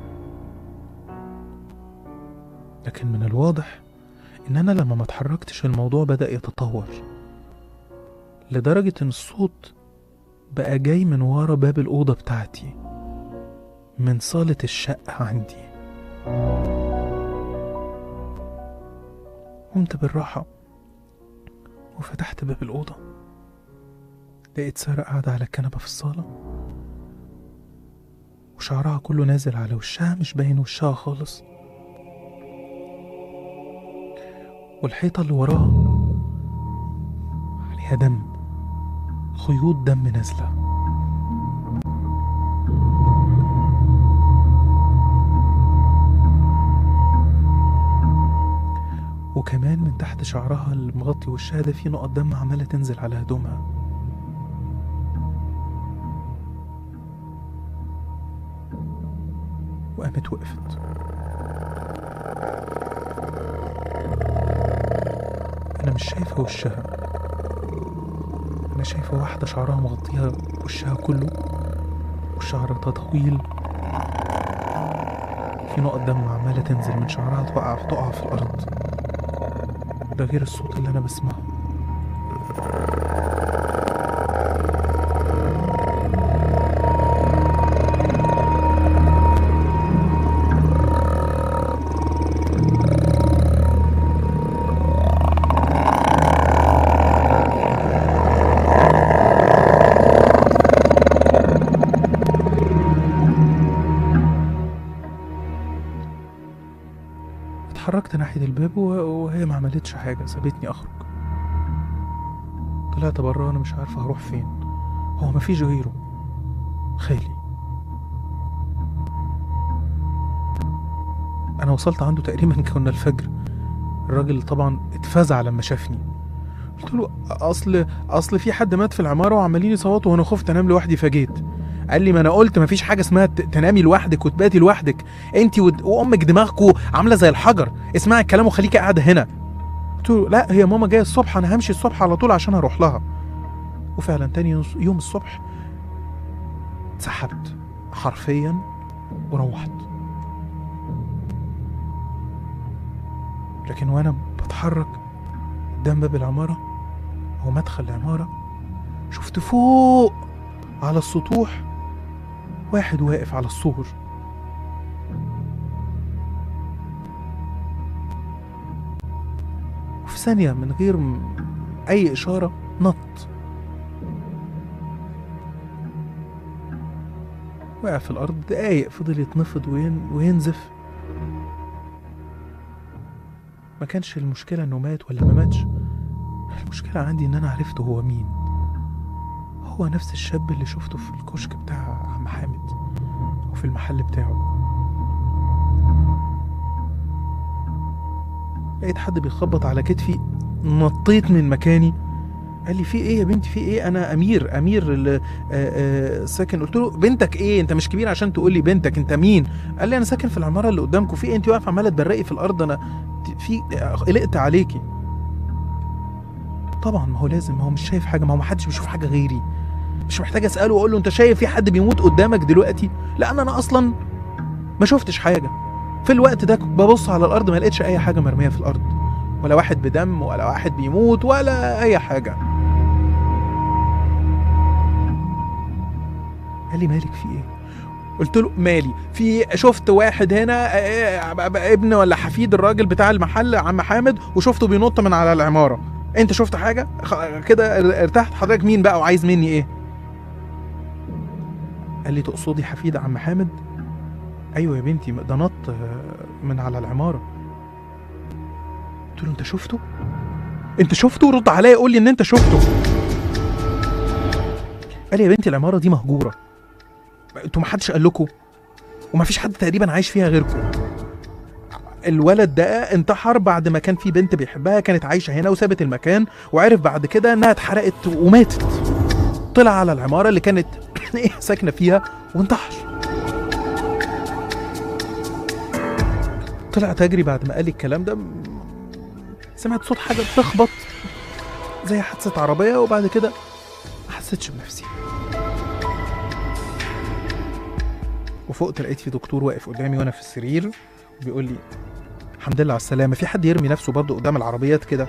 لكن من الواضح ان انا لما ما اتحركتش الموضوع بدأ يتطور لدرجة ان الصوت بقى جاي من ورا باب الأوضة بتاعتي من صالة الشقة عندي قمت بالراحة وفتحت باب الأوضة لقيت سارة قاعدة على الكنبة في الصالة وشعرها كله نازل على وشها مش باين وشها خالص والحيطة اللي وراها عليها دم خيوط دم نازلة وكمان من تحت شعرها اللي مغطي وشها ده في نقط دم عمالة تنزل على هدومها وقامت وقفت أنا مش شايفة وشها أنا شايفة واحدة شعرها مغطيها وشها كله وشعرها طويل في نقط دم عمالة تنزل من شعرها تقع تقع في الأرض ده غير الصوت اللي أنا بسمعه اتحركت ناحية الباب و- وهي ما عملتش حاجة سابتني أخرج طلعت بره أنا مش عارفة هروح فين هو مفيش غيره خالي أنا وصلت عنده تقريبا كنا الفجر الراجل طبعا اتفزع لما شافني قلت له اصل اصل في حد مات في العماره وعمالين يصوتوا وانا خفت انام لوحدي فجيت قال لي ما انا قلت ما فيش حاجه اسمها ت- تنامي لوحدك وتباتي لوحدك انت ود- وامك دماغكوا عامله زي الحجر اسمعي الكلام وخليكي قاعده هنا قلت له لا هي ماما جايه الصبح انا همشي الصبح على طول عشان اروح لها وفعلا تاني يوم- يوم الصبح اتسحبت حرفيا وروحت لكن وانا بتحرك قدام باب العماره او مدخل العماره شفت فوق على السطوح واحد واقف على السور وفي ثانية من غير م- أي إشارة نط وقع في الأرض دقايق فضل يتنفض وين وينزف ما كانش المشكلة إنه مات ولا ما ماتش المشكلة عندي إن أنا عرفت هو مين هو نفس الشاب اللي شفته في الكشك بتاع عم حامد وفي المحل بتاعه لقيت حد بيخبط على كتفي نطيت من مكاني قال لي في ايه يا بنتي في ايه انا امير امير اللي آه، آه، ساكن قلت له بنتك ايه انت مش كبير عشان تقول لي بنتك انت مين قال لي انا ساكن في العماره اللي قدامكم في ايه انت واقفه عماله تبرقي في الارض انا في قلقت عليكي طبعا ما هو لازم ما هو مش شايف حاجه ما هو ما حدش بيشوف حاجه غيري مش محتاج اساله واقول له انت شايف في حد بيموت قدامك دلوقتي لا انا انا اصلا ما شفتش حاجه في الوقت ده كنت ببص على الارض ما لقيتش اي حاجه مرميه في الارض ولا واحد بدم ولا واحد بيموت ولا اي حاجه قال لي مالك في ايه قلت له مالي في شفت واحد هنا آه، آه، ابن ولا حفيد الراجل بتاع المحل عم حامد وشفته بينط من على العماره انت شفت حاجه خ- كده ار- ارتحت حضرتك مين بقى وعايز مني ايه قال لي تقصدي حفيد عم حامد ايوه يا بنتي ده نط آه، من على العماره قلت له انت شفته انت شفته رد عليا قول لي ان انت شفته قال لي يا بنتي العماره دي مهجوره انتوا ما حدش قال لكم وما فيش حد تقريبا عايش فيها غيركم الولد ده انتحر بعد ما كان في بنت بيحبها كانت عايشه هنا وسابت المكان وعرف بعد كده انها اتحرقت وماتت طلع على العماره اللي كانت ايه ساكنه فيها وانتحر طلع تجري بعد ما قال لي الكلام ده م- سمعت صوت حاجه بتخبط زي حادثه عربيه وبعد كده ما حسيتش بنفسي وفقت لقيت في دكتور واقف قدامي وانا في السرير وبيقول لي الحمد لله على السلامه في حد يرمي نفسه برضه قدام العربيات كده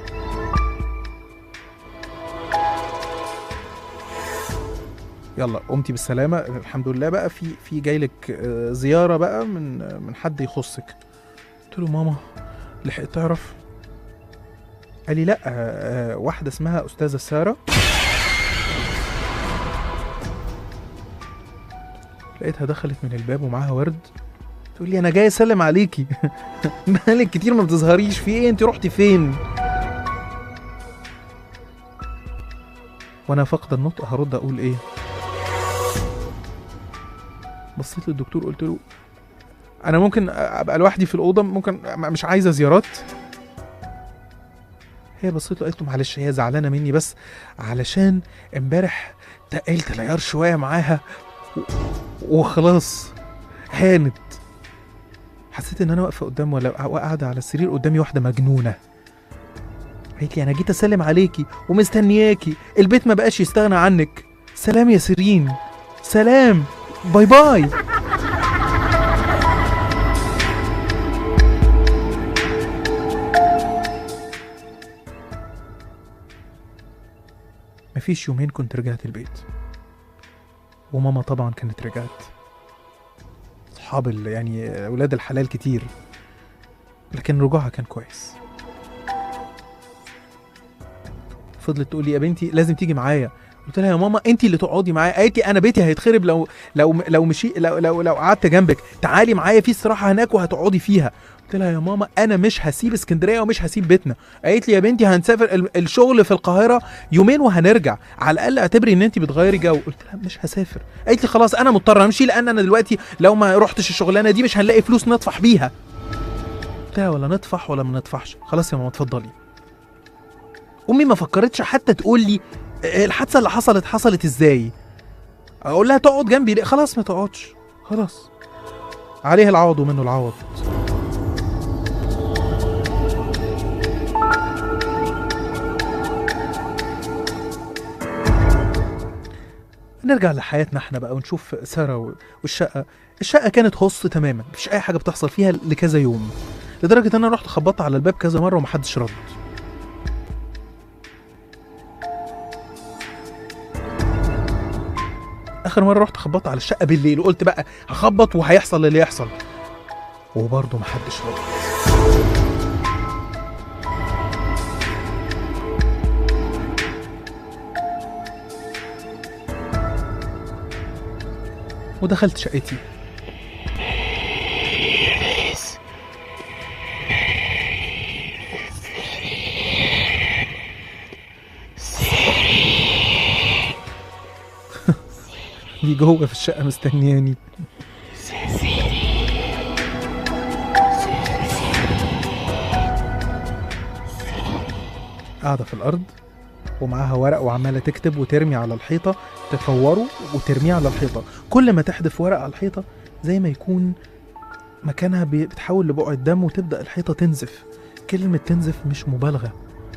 يلا قمتي بالسلامه الحمد لله بقى في في جاي لك آه، زياره بقى من آه، من حد يخصك قلت له ماما لحقت تعرف قال لي لا آه، آه، واحده اسمها استاذه ساره لقيتها دخلت من الباب ومعاها ورد تقول لي انا جاي اسلم عليكي مالك كتير ما بتظهريش في ايه انت رحتي فين وانا فاقد النطق هرد اقول ايه بصيت للدكتور قلت له انا ممكن ابقى لوحدي في الاوضه ممكن مش عايزه زيارات هي بصيت له قالت له معلش هي زعلانه مني بس علشان امبارح تقلت العيار شويه معاها و- وخلاص هانت حسيت ان انا واقفه قدام ولا قاعده على السرير قدامي واحده مجنونه قالت لي انا جيت اسلم عليكي ومستنياكي البيت ما بقاش يستغنى عنك سلام يا سيرين سلام باي باي مفيش يومين كنت رجعت البيت وماما طبعا كانت رجعت صحاب ال- يعني اولاد الحلال كتير لكن رجوعها كان كويس فضلت تقول لي يا بنتي لازم تيجي معايا قلت لها يا ماما انت اللي تقعدي معايا قالت لي انا بيتي هيتخرب لو لو لو مشي لو لو, لو قعدت جنبك تعالي معايا في استراحه هناك وهتقعدي فيها قلت لها يا ماما انا مش هسيب اسكندريه ومش هسيب بيتنا قالت لي يا بنتي هنسافر ال- الشغل في القاهره يومين وهنرجع على الاقل اعتبري ان انت بتغيري جو قلت لها مش هسافر قالت لي خلاص انا مضطره امشي لان انا دلوقتي لو ما رحتش الشغلانه دي مش هنلاقي فلوس نطفح بيها قلت لها ولا نطفح ولا ما نطفحش خلاص يا ماما اتفضلي امي ما فكرتش حتى تقول لي "آه، الحادثه اللي حصلت حصلت ازاي اقول لها تقعد جنبي ليه خلاص ما تقعدش خلاص عليه العوض ومنه العوض نرجع لحياتنا احنا بقى ونشوف ساره و- والشقه الشقه كانت هص تماما مفيش اي حاجه بتحصل فيها لكذا يوم لدرجه ان انا رحت خبطت على الباب كذا مره ومحدش رد اخر مره رحت خبطت على الشقه بالليل وقلت بقى هخبط وهيحصل اللي يحصل وبرضه محدش رد ودخلت شقتي دي جوه في الشقة مستنياني قاعدة في الأرض ومعاها ورق وعمالة تكتب وترمي على الحيطة تفوره وترميه على الحيطة كل ما تحدف ورق على الحيطة زي ما يكون مكانها بي- بتحول لبقعة دم وتبدأ الحيطة تنزف كلمة تنزف مش مبالغة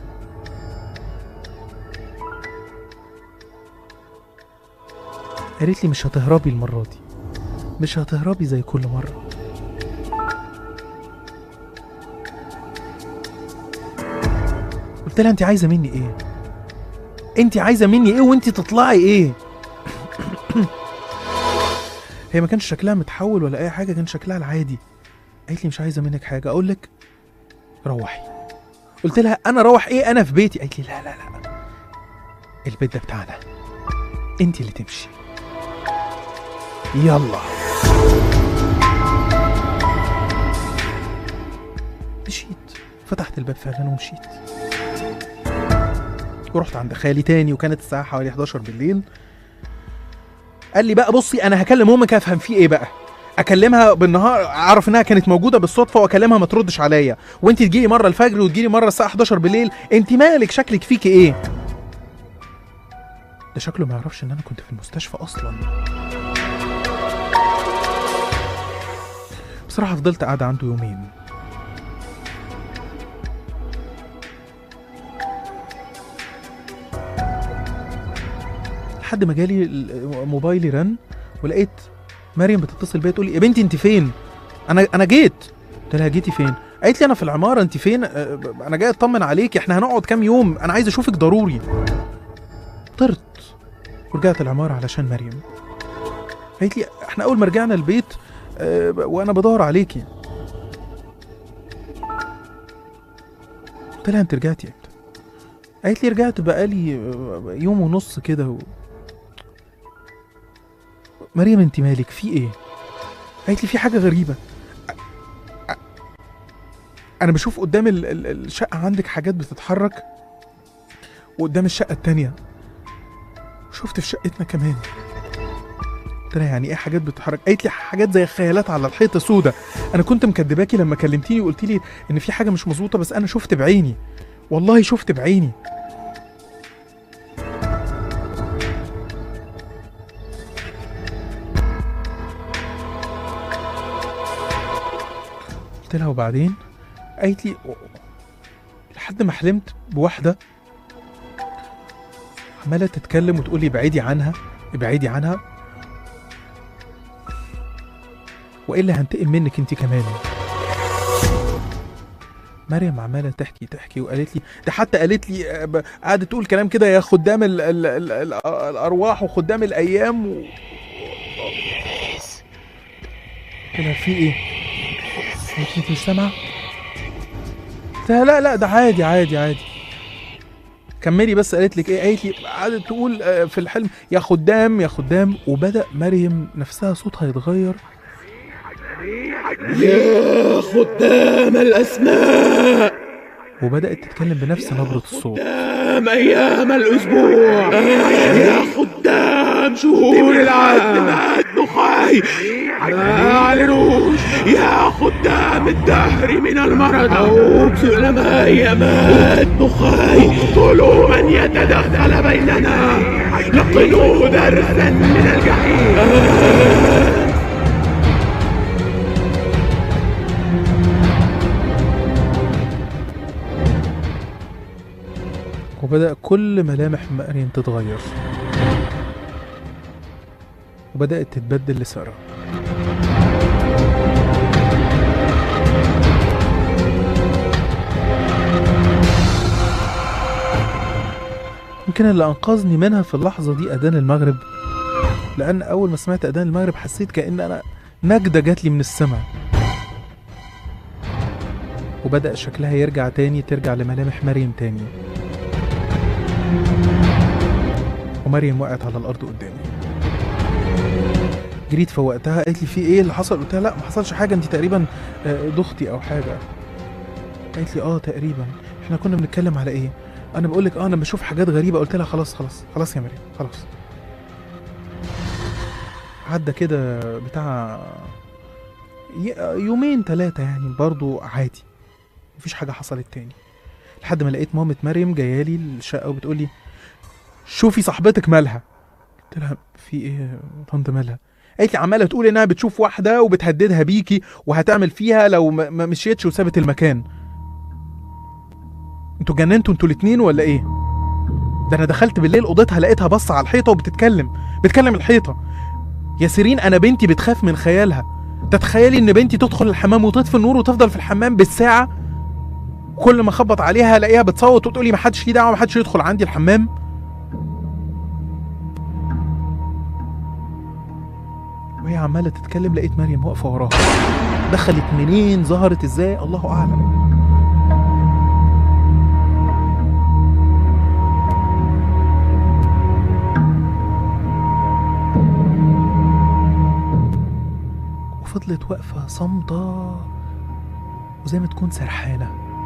قالت لي مش هتهربي المرة دي مش هتهربي زي كل مرة قلت لها انت عايزة مني ايه انت عايزة مني ايه وانت تطلعي ايه هي ما كانش شكلها متحول ولا اي حاجة كان شكلها العادي قالت لي مش عايزة منك حاجة اقول لك روحي قلت لها انا اروح ايه انا في بيتي قالت لي لا لا لا البيت ده بتاعنا انت اللي تمشي يلا مشيت فتحت الباب فعلا ومشيت ورحت عند خالي تاني وكانت الساعة حوالي 11 بالليل قال لي بقى بصي انا هكلم امك افهم في ايه بقى اكلمها بالنهار اعرف انها كانت موجوده بالصدفه واكلمها ما تردش عليا وانت تجيلي مره الفجر وتجيلي مره الساعه 11 بالليل انت مالك شكلك فيكي ايه ده شكله ما يعرفش ان انا كنت في المستشفى اصلا بصراحه فضلت قاعده عنده يومين لحد ما جالي ال- موبايلي رن ولقيت مريم بتتصل بيا تقول لي يا بنتي انت فين انا انا جيت قلت لها جيتي فين قالت لي انا في العماره انت فين أه، ب- انا جاي اطمن عليك احنا هنقعد كام يوم انا عايز اشوفك ضروري طرت ورجعت العماره علشان مريم قالت لي احنا اول ما رجعنا البيت أه، ب- وانا بدور عليكي قلت لها انت رجعتي امتى قالت لي رجعت بقالي أه، يوم ونص كده و... مريم انت مالك في ايه قالت لي في حاجه غريبه أ- أ- انا بشوف قدام ال- ال- الشقه عندك حاجات بتتحرك وقدام الشقه التانية شفت في شقتنا كمان قلت لها يعني ايه حاجات بتتحرك قالت لي حاجات زي خيالات على الحيطه سودة انا كنت مكدباكي لما كلمتيني وقلت لي ان في حاجه مش مظبوطه بس انا شفت بعيني والله شفت بعيني قلت لها وبعدين قالت لي لحد ما حلمت بواحدة عمالة تتكلم وتقول لي ابعدي عنها ابعدي عنها والا هنتقم منك انت كمان مريم عماله تحكي تحكي وقالت لي ده حتى قالت لي آه، ب- قعدت تقول كلام كده يا خدام ال ال ال ال الارواح وخدام الايام و... قلت لها في ايه؟ قالت لي انت مش سامعه؟ قلت لها لا لا ده عادي عادي عادي كملي بس قالت لك ايه قالت لي قعدت تقول آه، في الحلم يا خدام يا خدام وبدا مريم نفسها صوتها يتغير يا خدام الأسماء وبدات تتكلم بنفس نبره الصوت خدام أيام الأسبوع يا خدام شهور العام نخاي أعلنوش يا خدام الدهر من المرض أو سلماء أيامات نخاي اقتلوا من يتدخل بيننا لقنوا درسا من الجحيم وبدأ كل ملامح مريم تتغير وبدأت تتبدل لسارة يمكن اللي أنقذني منها في اللحظة دي أذان المغرب لأن أول ما سمعت أذان المغرب حسيت كأن أنا نجدة جات لي من السماء وبدأ شكلها يرجع تاني ترجع لملامح مريم تاني ومريم وقعت على الارض قدامي جريت فوقتها قالت لي في ايه اللي حصل قلت لها لا ما حصلش حاجه انت تقريبا آه، ضغطي او حاجه قالت لي اه تقريبا احنا كنا بنتكلم على ايه انا بقول لك اه انا بشوف حاجات غريبه قلت لها خلاص خلاص خلاص يا مريم خلاص عدى كده بتاع ي- يومين ثلاثه يعني برضو عادي مفيش حاجه حصلت تاني لحد ما لقيت مامة مريم جايه لي الشقه وبتقول لي شوفي صاحبتك مالها قلت لها في ايه يا طنط مالها قالت لي عماله تقول انها بتشوف واحده وبتهددها بيكي وهتعمل فيها لو ما ما مشيتش وسابت المكان انتوا جننتوا انتوا الاتنين ولا ايه ده انا دخلت بالليل اوضتها لقيتها باصه على الحيطه وبتتكلم بتكلم الحيطه يا سيرين انا بنتي بتخاف من خيالها تتخيلي ان بنتي تدخل الحمام وتطفي النور وتفضل في الحمام بالساعه كل ما اخبط عليها الاقيها بتصوت وتقولي ما حدش ليه دعوه ما حدش يدخل عندي الحمام وهي عماله تتكلم لقيت مريم واقفه وراها دخلت منين ظهرت ازاي الله اعلم وفضلت واقفه صامته وزي ما تكون سرحانه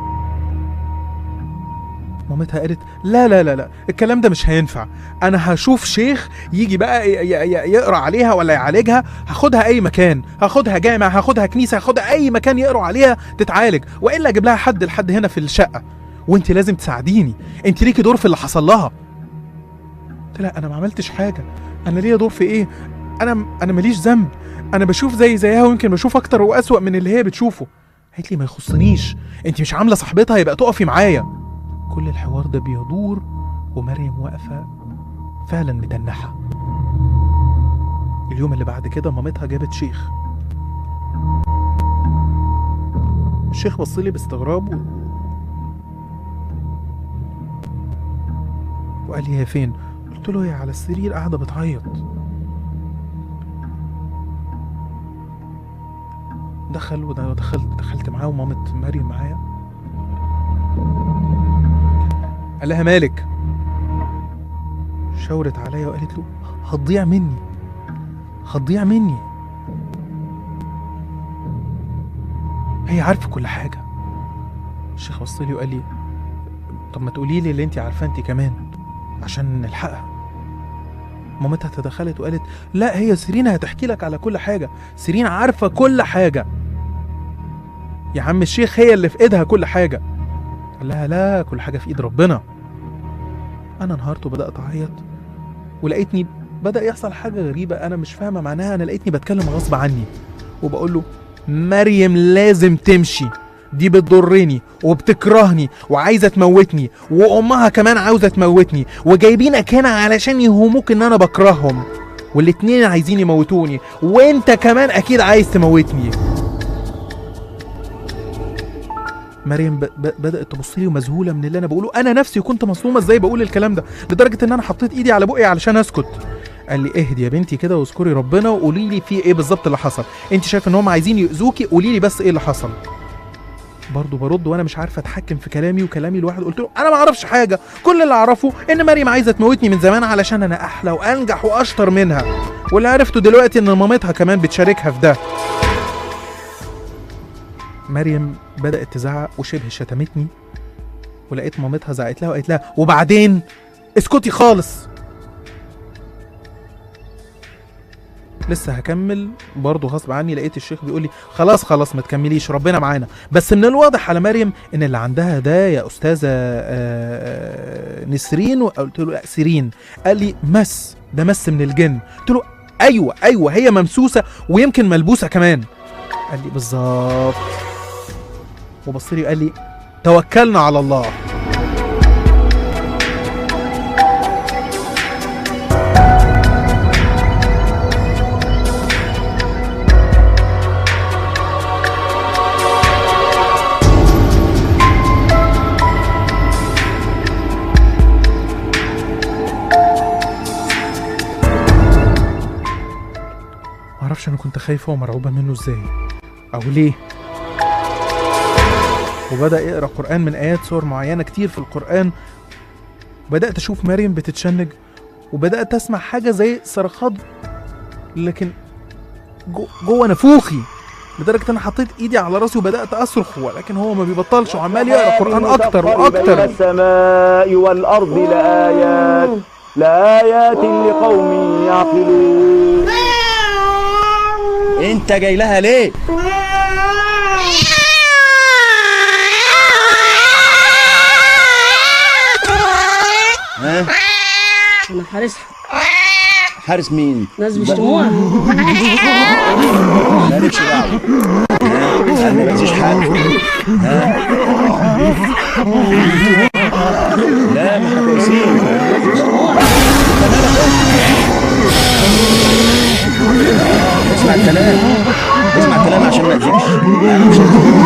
مامتها قالت لا لا لا لا الكلام ده مش هينفع انا هشوف شيخ يجي بقى ي- ي- ي- يقرا عليها ولا يعالجها هاخدها اي مكان هاخدها جامع هاخدها كنيسه هاخدها اي مكان يقروا عليها تتعالج والا اجيب لها حد لحد هنا في الشقه وانت لازم تساعديني انت ليكي دور في اللي حصل لها قلت لها انا ما عملتش حاجه انا ليا دور في ايه انا انا ماليش ذنب انا بشوف زي زيها ويمكن بشوف اكتر واسوأ من اللي هي بتشوفه قالت لي ما يخصنيش انت مش عامله صاحبتها يبقى تقفي معايا كل الحوار ده بيدور ومريم واقفه فعلا متنحه اليوم اللي بعد كده مامتها جابت شيخ الشيخ بص لي باستغراب و... وقال لي هي فين قلت له هي على السرير قاعده بتعيط دخل ودخلت دخلت معاه ومامة مريم معايا قال لها مالك شاورت عليا وقالت له هتضيع مني هتضيع مني هي عارفه كل حاجه الشيخ بص لي وقال لي طب ما تقولي لي اللي انت عارفاه انت كمان عشان نلحقها مامتها تدخلت وقالت لا هي سيرين هتحكي لك على كل حاجه سيرين عارفه كل حاجه يا عم الشيخ هي اللي في ايدها كل حاجه قال لها لا كل حاجه في ايد ربنا انا انهارت وبدات اعيط ولقيتني بدا يحصل حاجه غريبه انا مش فاهمه معناها انا لقيتني بتكلم غصب عني وبقول له مريم لازم تمشي دي بتضرني وبتكرهني وعايزه تموتني وامها كمان عاوزه تموتني وجايبينك هنا علشان يهموك ان انا بكرههم والاتنين عايزين يموتوني وانت كمان اكيد عايز تموتني مريم ب... ب... بدات تبص لي ومذهوله من اللي انا بقوله انا نفسي كنت مصدومه ازاي بقول الكلام ده لدرجه ان انا حطيت ايدي على بقي علشان اسكت قال لي اهدي يا بنتي كده واذكري ربنا وقولي لي في ايه بالظبط اللي حصل انت شايفه ان هم عايزين يؤذوكي قولي لي بس ايه اللي حصل برضه برد وانا مش عارفه اتحكم في كلامي وكلامي الواحد قلت له انا ما اعرفش حاجه كل اللي اعرفه ان مريم عايزه تموتني من زمان علشان انا احلى وانجح واشطر منها واللي عرفته دلوقتي ان مامتها كمان بتشاركها في ده مريم بدات تزعق وشبه شتمتني ولقيت مامتها زعقت لها وقالت لها وبعدين اسكتي خالص لسه هكمل برضه غصب عني لقيت الشيخ بيقول لي خلاص خلاص ما تكمليش ربنا معانا بس من الواضح على مريم ان اللي عندها ده يا استاذه آه، نسرين قلت له لا سيرين قال لي مس ده مس من الجن قلت له ايوه ايوه هي ممسوسه ويمكن ملبوسه كمان قال لي بالظبط وبص لي وقال لي توكلنا على الله معرفش انا كنت خايفه ومرعوبه منه ازاي او ليه وبدا يقرا قران من ايات سور معينه كتير في القران بدات اشوف مريم بتتشنج وبدات اسمع حاجه زي صرخات لكن جو- جوه نافوخي لدرجه ان انا حطيت ايدي على راسي وبدات اصرخ ولكن هو ما بيبطلش وعمال يقرا قران اكتر بين واكتر السماء والأرض لآيات لآيات لقوم يعقلون انت جاي لها ليه ها انا حارسها حارس مين ناس بيشتموها مالكش دعوه ها؟ انا ما تجيش حد ها لا ما احنا كويسين اسمع الكلام اسمع الكلام عشان ما تزيدش أنا مش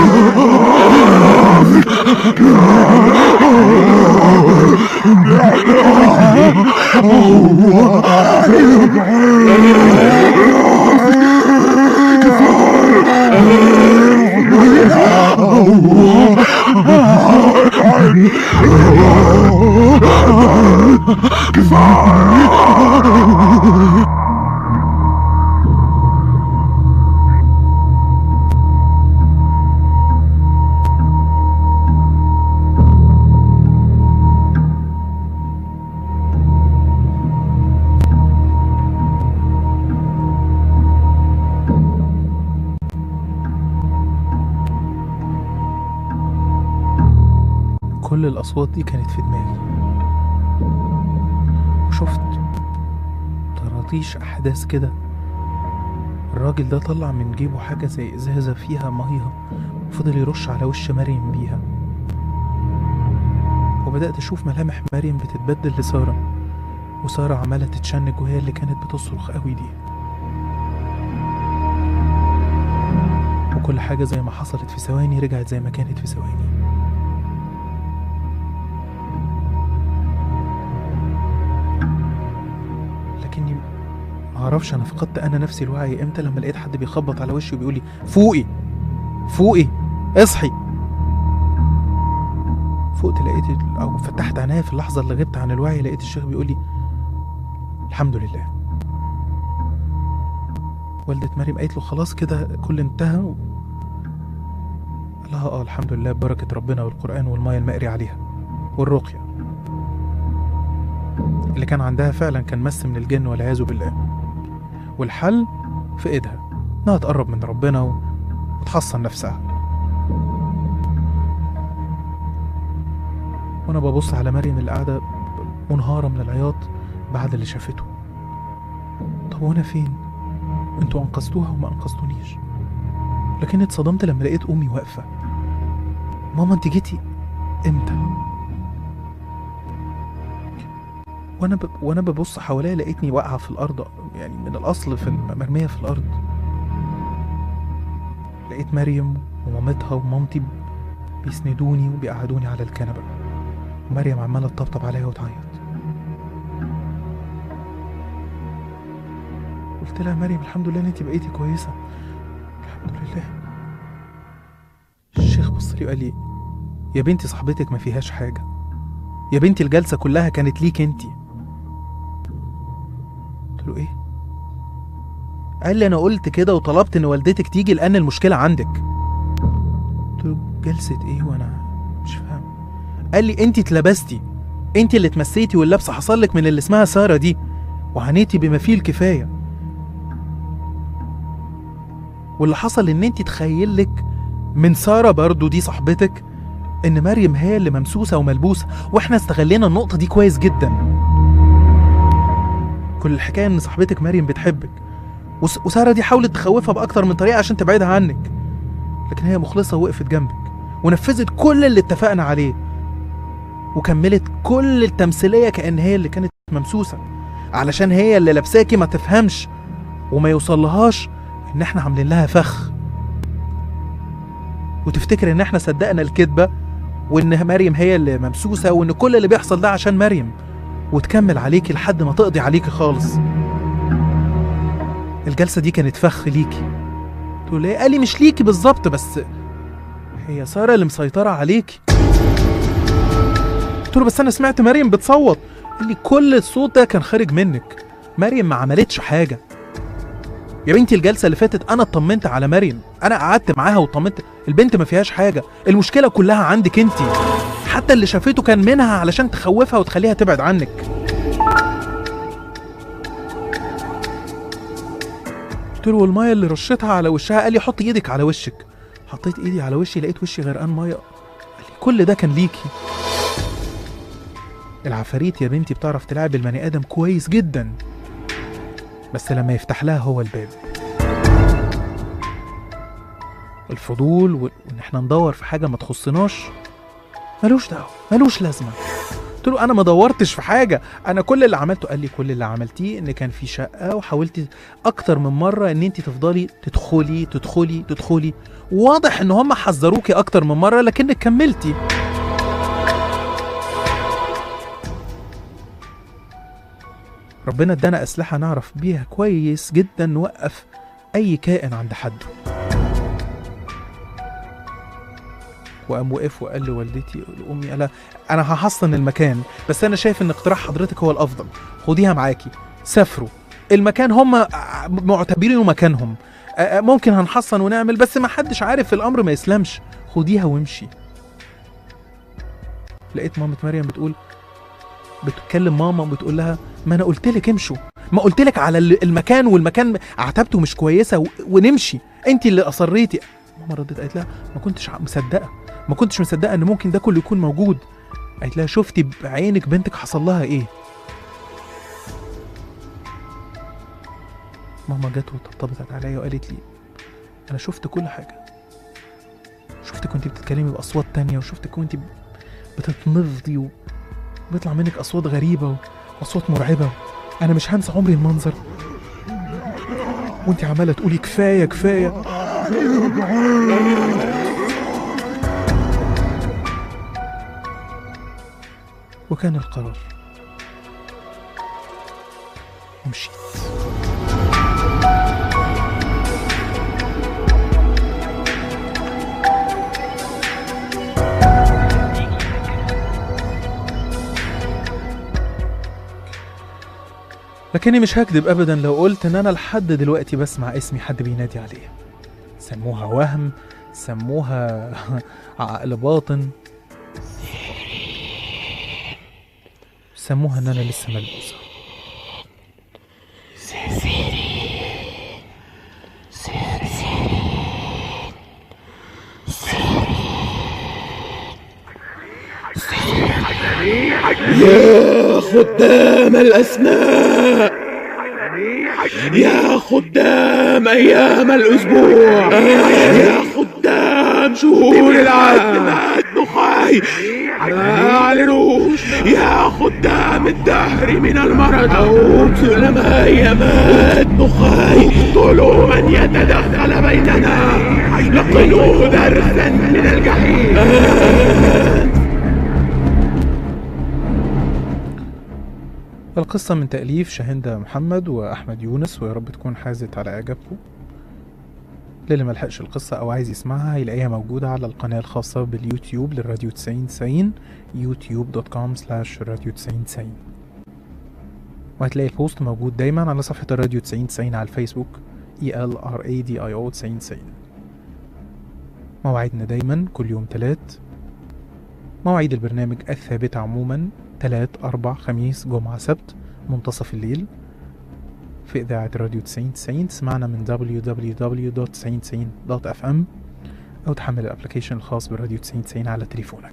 كل الأصوات دي كانت في دماغي وشفت طراطيش أحداث كده الراجل ده طلع من جيبه حاجة زي إزازة فيها مية وفضل يرش على وش مريم بيها وبدأت أشوف ملامح مريم بتتبدل لسارة وسارة عمالة تتشنج وهي اللي كانت بتصرخ قوي دي وكل حاجة زي ما حصلت في ثواني رجعت زي ما كانت في ثواني لكني ما اعرفش انا فقدت انا نفسي الوعي امتى لما لقيت حد بيخبط على وشي وبيقول لي فوقي فوقي اصحي فقت لقيت ال- او فتحت عينيا في اللحظه اللي غبت عن الوعي لقيت الشيخ بيقول لي الحمد لله والدة مريم قالت له خلاص كده كل انتهى و... قال لها اه الحمد لله ببركة ربنا والقرآن والمية المقري عليها والرقية اللي كان عندها فعلا كان مس من الجن والعياذ بالله والحل في ايدها انها تقرب من ربنا و... وتحصن نفسها وانا ببص على مريم اللي قاعده منهاره من العياط بعد اللي شافته طب وانا فين انتوا انقذتوها وما انقذتونيش لكن اتصدمت لما لقيت امي واقفه ماما انت جيتي امتى وانا ب... وانا ببص حواليا لقيتني واقعه في الارض يعني من الاصل في الم- مرميه في الارض لقيت مريم ومامتها ومامتي بيسندوني وبيقعدوني على الكنبه ومريم عماله تطبطب عليا وتعيط قلت لها مريم الحمد لله ان انت بقيتي كويسه الحمد لله الشيخ بص لي وقال لي يا بنتي صاحبتك ما فيهاش حاجه يا بنتي الجلسه كلها كانت ليك انت قلت له ايه قال لي انا قلت كده وطلبت ان والدتك تيجي لان المشكله عندك قلت له جلسه ايه وانا مش فاهم قال لي انت اتلبستي انت اللي اتمسيتي واللبس حصل لك من اللي اسمها ساره دي وعانيتي بما فيه الكفايه واللي حصل ان انت تخيل لك من ساره برضو دي صاحبتك ان مريم هي اللي ممسوسه وملبوسه واحنا استغلينا النقطه دي كويس جدا كل الحكايه ان صاحبتك مريم بتحبك وس- وساره دي حاولت تخوفها باكتر من طريقه عشان تبعدها عنك لكن هي مخلصه ووقفت جنبك ونفذت كل اللي اتفقنا عليه وكملت كل التمثيليه كان هي اللي كانت ممسوسه علشان هي اللي لابساكي ما تفهمش وما يوصلهاش ان احنا عاملين لها فخ وتفتكر ان احنا صدقنا الكذبه وان مريم هي اللي ممسوسه وان كل اللي بيحصل ده عشان مريم وتكمل عليكي لحد ما تقضي عليكي خالص الجلسه دي كانت فخ ليكي تقول ايه قال لي مش ليكي بالظبط بس هي ساره اللي مسيطره عليكي قلت له بس انا سمعت مريم بتصوت قال لي كل الصوت ده كان خارج منك مريم ما عملتش حاجه يا بنتي الجلسه اللي فاتت انا اطمنت على مريم انا قعدت معاها وطمنت البنت ما فيهاش حاجه المشكله كلها عندك انت حتى اللي شافته كان منها علشان تخوفها وتخليها تبعد عنك قلت له والميه اللي رشيتها على وشها قال لي حط ايدك على وشك حطيت ايدي على وشي لقيت وشي غرقان ميه قال لي كل ده كان ليكي العفاريت يا بنتي بتعرف تلعب البني ادم كويس جدا بس لما يفتح لها هو الباب الفضول و- وان احنا ندور في حاجه ما تخصناش ملوش دعوه ملوش لازمه قلت له انا ما دورتش في حاجه انا كل اللي عملته قال لي كل اللي عملتيه ان كان في شقه وحاولت اكتر من مره ان انت تفضلي تدخلي تدخلي تدخلي واضح ان هم حذروكي اكتر من مره لكنك كملتي ربنا ادانا اسلحه نعرف بيها كويس جدا نوقف اي كائن عند حده وقام وقف وقال لوالدتي لامي قال انا هحصن المكان بس انا شايف ان اقتراح حضرتك هو الافضل خديها معاكي سافروا المكان هم معتبرينه مكانهم آه، آه، ممكن هنحصن ونعمل بس ما حدش عارف الامر ما يسلمش خديها وامشي لقيت مامة مريم بتقول بتكلم ماما وبتقول لها ما انا قلت لك امشوا ما قلت لك على ال- المكان والمكان عتبته مش كويسه و- ونمشي انت اللي اصريتي ماما ردت قالت لها ما كنتش ع- مصدقه ما كنتش مصدقه ان ممكن ده كله يكون موجود قالت لها شفتي بعينك بنتك حصل لها ايه ماما جت وطبطبت عليا وقالت لي انا شفت كل حاجه شفتك وانت بتتكلمي باصوات تانية وشفتك وانت بتتنفضي وبيطلع منك اصوات غريبه واصوات مرعبه انا مش هنسى عمري المنظر وانت عماله تقولي كفايه كفايه وكان القرار ومشيت لكني مش هكذب ابدا لو قلت ان انا لحد دلوقتي بسمع اسمي حد بينادي عليه سموها وهم سموها عقل باطن سموها ان انا لسه ملبوسه يا خدام الأسماء يا خدام أيام الأسبوع يا خدام شهور العام نخاي أعلنوش يا خدام الدهر من المرض أو سلما أيامات نخاي اقتلوا من يتدخل بيننا لقنوا درسا من الجحيم القصة من تأليف شاهندة محمد وأحمد يونس ويا رب تكون حازت على إعجابكم للي ملحقش القصة أو عايز يسمعها هيلاقيها موجودة على القناة الخاصة باليوتيوب للراديو 9090 youtube.com slash راديو 9090 وهتلاقي البوست موجود دايما على صفحة الراديو 9090 على الفيسبوك ELRADIO 9090 مواعيدنا دايما كل يوم تلات مواعيد البرنامج الثابتة عموما تلات أربع خميس جمعة سبت منتصف الليل في إذاعة راديو 9090 تسمعنا من www.9090.fm أو تحمل الأبليكيشن الخاص براديو 9090 على تليفونك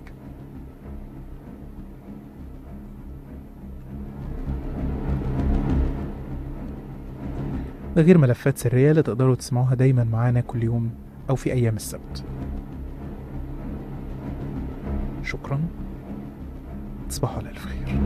ده غير ملفات سرية اللي تقدروا تسمعوها دايما معانا كل يوم أو في أيام السبت شكرا تصبحوا على ألف خير